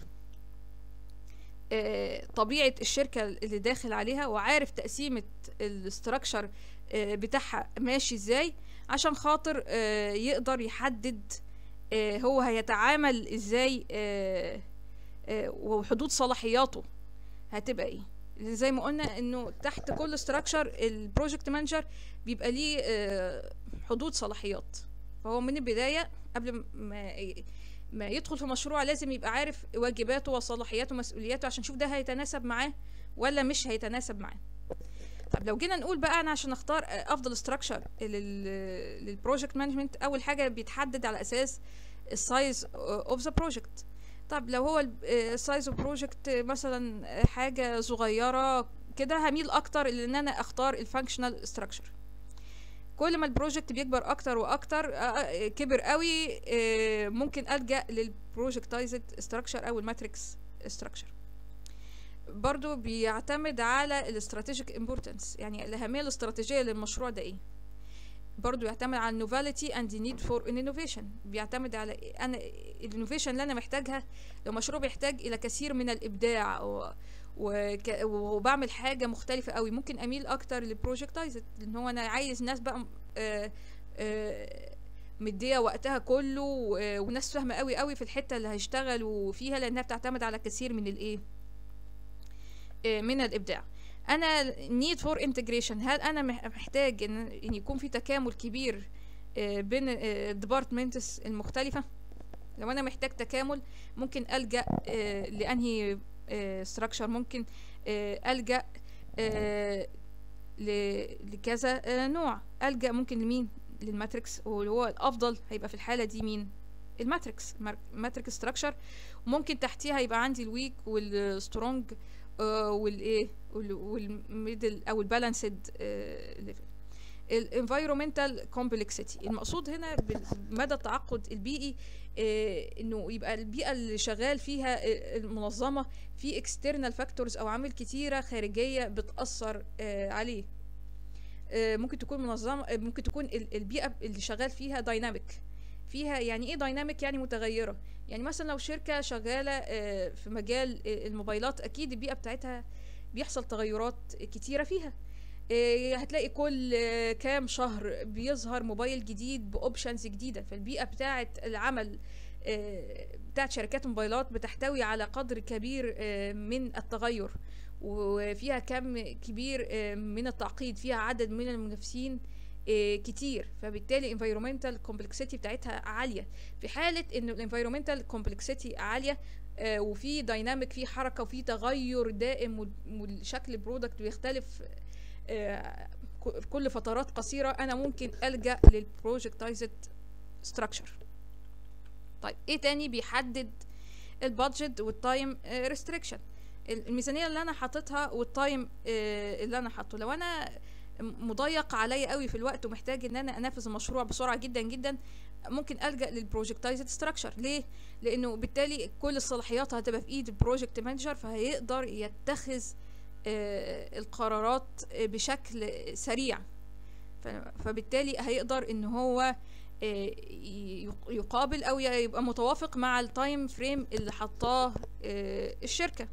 آه، طبيعه الشركه اللي داخل عليها وعارف تقسيمه الاستراكشر بتاعها ماشي ازاي عشان خاطر آه، يقدر يحدد آه، هو هيتعامل ازاي آه، آه، وحدود صلاحياته هتبقى ايه زي ما قلنا انه تحت كل استراكشر البروجكت مانجر بيبقى ليه آه، حدود صلاحيات فهو من البدايه قبل ما ي- ما يدخل في مشروع لازم يبقى عارف واجباته وصلاحياته ومسؤولياته عشان نشوف ده هيتناسب معاه ولا مش هيتناسب معاه طب لو جينا نقول بقى انا عشان اختار آه، افضل استراكشر للبروجكت مانجمنت اول حاجه بيتحدد على اساس السايز اوف ذا بروجكت طب لو هو السايز اوف بروجكت مثلا حاجه صغيره كده هميل اكتر ان انا اختار الفانكشنال ستراكشر كل ما البروجكت بيكبر اكتر واكتر آه، آه، كبر قوي آه، ممكن الجا للبروجكتايزد ستراكشر او الماتريكس ستراكشر برضو بيعتمد على الاستراتيجيك امبورتنس يعني الاهميه الاستراتيجيه للمشروع ده ايه برضو يعتمد على النوفاليتي اند نيد فور انوفيشن بيعتمد على إيه؟ انا الانوفيشن اللي انا محتاجها لو مشروع بيحتاج الى كثير من الابداع و... وك... وبعمل حاجه مختلفه قوي ممكن اميل اكتر للبروجكتايزد لان هو انا عايز ناس بقى آه، آه، مديه وقتها كله و- وناس فاهمه قوي قوي في الحته اللي هيشتغلوا فيها لانها بتعتمد على كثير من الايه آه، من الابداع انا need for integration هل انا مح- محتاج ان إن يكون في تكامل كبير آه، بين الديبارتمنتس المختلفه لو انا محتاج تكامل ممكن الجا آه، لانهي ستراكشر ممكن آه، الجا آه، ل- لكذا آه، نوع الجا ممكن لمين للماتريكس واللي هو الافضل هيبقى في الحاله دي مين الماتريكس الماتريكس ستراكشر وممكن تحتيها يبقى عندي الويك والسترونج والايه والميدل او البالانسد ليفل الانفايرومنتال كومبلكسيتي المقصود هنا بمدى التعقد البيئي آه، انه يبقى البيئه اللي شغال فيها آه، المنظمه في اكسترنال فاكتورز او عوامل كتيره خارجيه بتاثر آه، عليه آه، ممكن تكون منظمه آه، ممكن تكون ال- البيئه اللي شغال فيها دايناميك فيها يعني ايه دايناميك يعني متغيره يعني مثلا لو شركه شغاله آه، في مجال آه، الموبايلات اكيد البيئه بتاعتها بيحصل تغيرات كتيره فيها آه، هتلاقي كل آه، كام شهر بيظهر موبايل جديد باوبشنز جديده فالبيئه بتاعه العمل آه، بتاعت شركات الموبايلات بتحتوي على قدر كبير آه، من التغير وفيها كم كبير آه، من التعقيد فيها عدد من المنافسين آه، كتير فبالتالي environmental complexity بتاعتها عاليه في حاله ان الانفيرومنتال complexity عاليه آه، وفي دايناميك في حركه وفي تغير دائم وال- والشكل البرودكت بيختلف آه، ك- كل فترات قصيره انا ممكن الجا للبروجكتايزد ستراكشر طيب ايه تاني بيحدد البادجت والتايم ريستريكشن الميزانيه اللي انا حاططها والتايم آه، اللي انا حاطه لو انا مضيق عليا قوي في الوقت ومحتاج ان انا انفذ المشروع بسرعه جدا جدا ممكن الجا للبروجكتايزد ستراكشر ليه لانه بالتالي كل الصلاحيات هتبقى في ايد البروجكت مانجر فهيقدر يتخذ آه، القرارات آه، بشكل سريع ف- فبالتالي هيقدر ان هو آه، ي- يقابل او ي- يبقى متوافق مع التايم فريم اللي حطاه آه، الشركه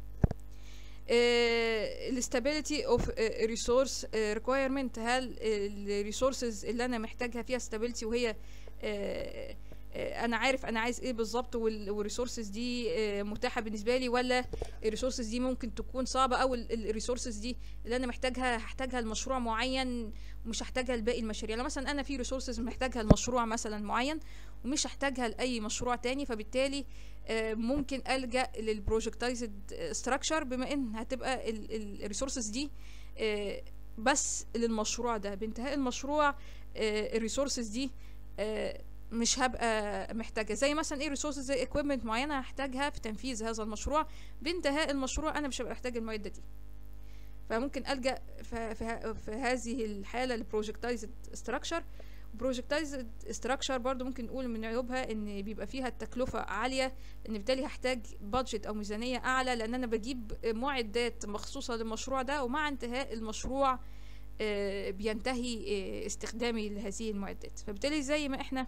الاستابيليتي اوف ريسورس ريكويرمنت هل الريسورسز اللي انا محتاجها فيها استابيليتي وهي آه، آه، انا عارف انا عايز ايه بالظبط والريسورسز دي آه، متاحه بالنسبه لي ولا الريسورسز دي ممكن تكون صعبه او الريسورسز دي اللي انا محتاجها هحتاجها لمشروع معين ومش هحتاجها لباقي المشاريع لو مثلا انا في ريسورسز محتاجها لمشروع مثلا معين ومش هحتاجها لاي مشروع تاني فبالتالي آه، ممكن الجا للبروجكتايزد ستراكشر بما ان هتبقى الريسورسز دي آه، بس للمشروع ده بانتهاء المشروع الريسورسز دي آه، مش هبقى محتاجة زي مثلا ايه ريسورسز زي equipment معينة هحتاجها في تنفيذ هذا المشروع بانتهاء المشروع انا مش هبقى محتاج المعدة دي فممكن ألجأ ف- في, ه- في هذه الحالة لبروجكتايزد ستراكشر بروجكتايزد ستراكشر برضو ممكن نقول من عيوبها ان بيبقى فيها التكلفة عالية ان بالتالي هحتاج بادجت او ميزانية اعلى لان انا بجيب معدات مخصوصة للمشروع ده ومع انتهاء المشروع آه، بينتهي آه، استخدامي لهذه المعدات فبالتالي زي ما احنا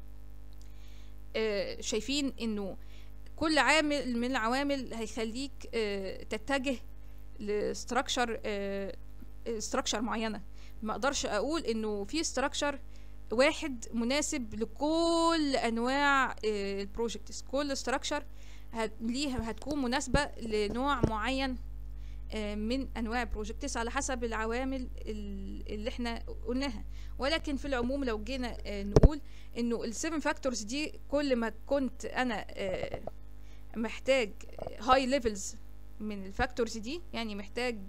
آه، شايفين انه كل عامل من العوامل هيخليك آه، تتجه لستراكشر ستراكشر معينه ما اقدرش اقول انه في ستراكشر واحد مناسب لكل انواع البروجكتس كل ستراكشر ليها هتكون مناسبه لنوع معين آه، من انواع البروجكتس على حسب العوامل ال- اللي احنا قلناها ولكن في العموم لو جينا آه، نقول انه السيفن فاكتورز دي كل ما كنت انا آه، محتاج هاي ليفلز من الفاكتورز دي يعني محتاج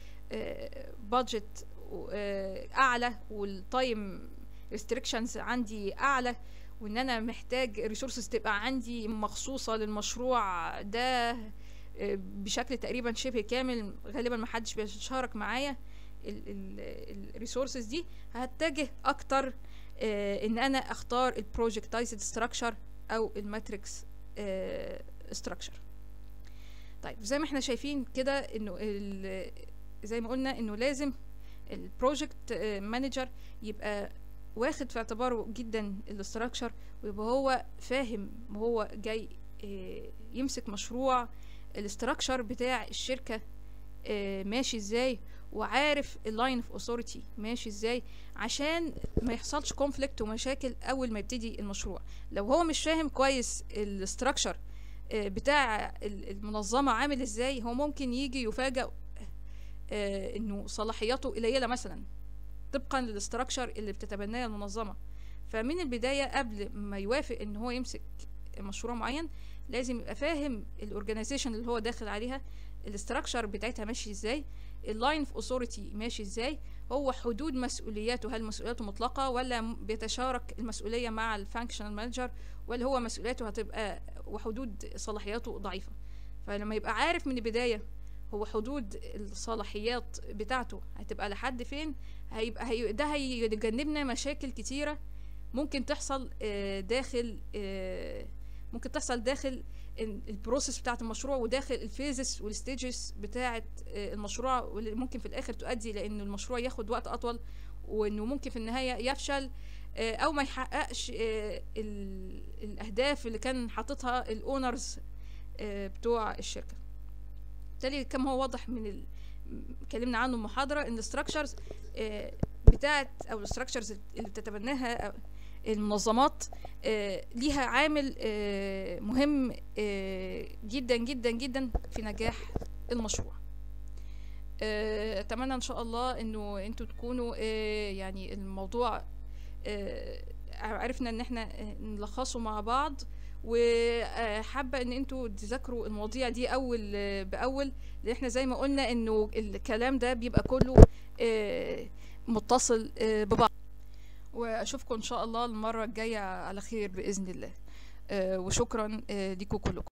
بادجت اعلى والتايم ريستريكشنز عندي اعلى وان انا محتاج ريسورسز تبقى عندي مخصوصه للمشروع ده آه، بشكل تقريبا شبه كامل غالبا ما حدش بيشارك معايا الريسورسز دي هتجه اكتر آه، ان انا اختار البروجكتايزد ستراكشر او الماتريكس ستراكشر طيب زي ما احنا شايفين كده انه ال- زي ما قلنا انه لازم البروجكت مانجر يبقى واخد في اعتباره جدا الاستراكشر ويبقى هو فاهم وهو جاي آه، يمسك مشروع الاستراكشر بتاع الشركة آه، ماشي ازاي وعارف اللاين اوف اوثوريتي ماشي ازاي عشان ما يحصلش كونفليكت ومشاكل اول ما يبتدي المشروع لو هو مش فاهم كويس الاستراكشر بتاع ال- المنظمة عامل ازاي هو ممكن يجي يفاجأ آه، انه صلاحياته قليلة مثلا طبقا للاستراكشر اللي بتتبناه المنظمة فمن البداية قبل ما يوافق ان هو يمسك مشروع معين لازم يبقى فاهم الاورجانيزيشن اللي هو داخل عليها الاستراكشر بتاعتها ماشي ازاي اللاين اوف اوثوريتي ماشي ازاي هو حدود مسؤولياته هل مسؤولياته مطلقة ولا م- بيتشارك المسؤولية مع الفانكشنال مانجر ولا هو مسؤولياته هتبقى وحدود صلاحياته ضعيفة فلما يبقى عارف من البداية هو حدود الصلاحيات بتاعته هتبقى لحد فين هيبقى هي ده هيجنبنا مشاكل كتيرة ممكن تحصل آه، داخل آه، ممكن تحصل داخل ال- البروسيس بتاعة المشروع وداخل الفيزز والستيجز بتاعة آه، المشروع واللي ممكن في الآخر تؤدي لأن المشروع ياخد وقت أطول وإنه ممكن في النهاية يفشل آه، أو ما يحققش آه، ال- الأهداف اللي كان حاططها الأونرز بتوع الشركة بالتالي كما هو واضح من ال... اتكلمنا عنه المحاضرة ان الستراكشرز بتاعت او الستراكشرز اللي بتتبناها المنظمات آه، ليها عامل آه، مهم آه، جدا جدا جدا في نجاح المشروع آه، اتمنى ان شاء الله انه انتوا تكونوا آه، يعني الموضوع آه، عرفنا ان احنا آه، نلخصه مع بعض وحابه ان انتوا تذاكروا المواضيع دي اول آه، باول لان احنا زي ما قلنا انه الكلام ده بيبقى كله آه، متصل آه، ببعض واشوفكم ان شاء الله المره الجايه على خير باذن الله آه، وشكرا آه، ليكم كلكم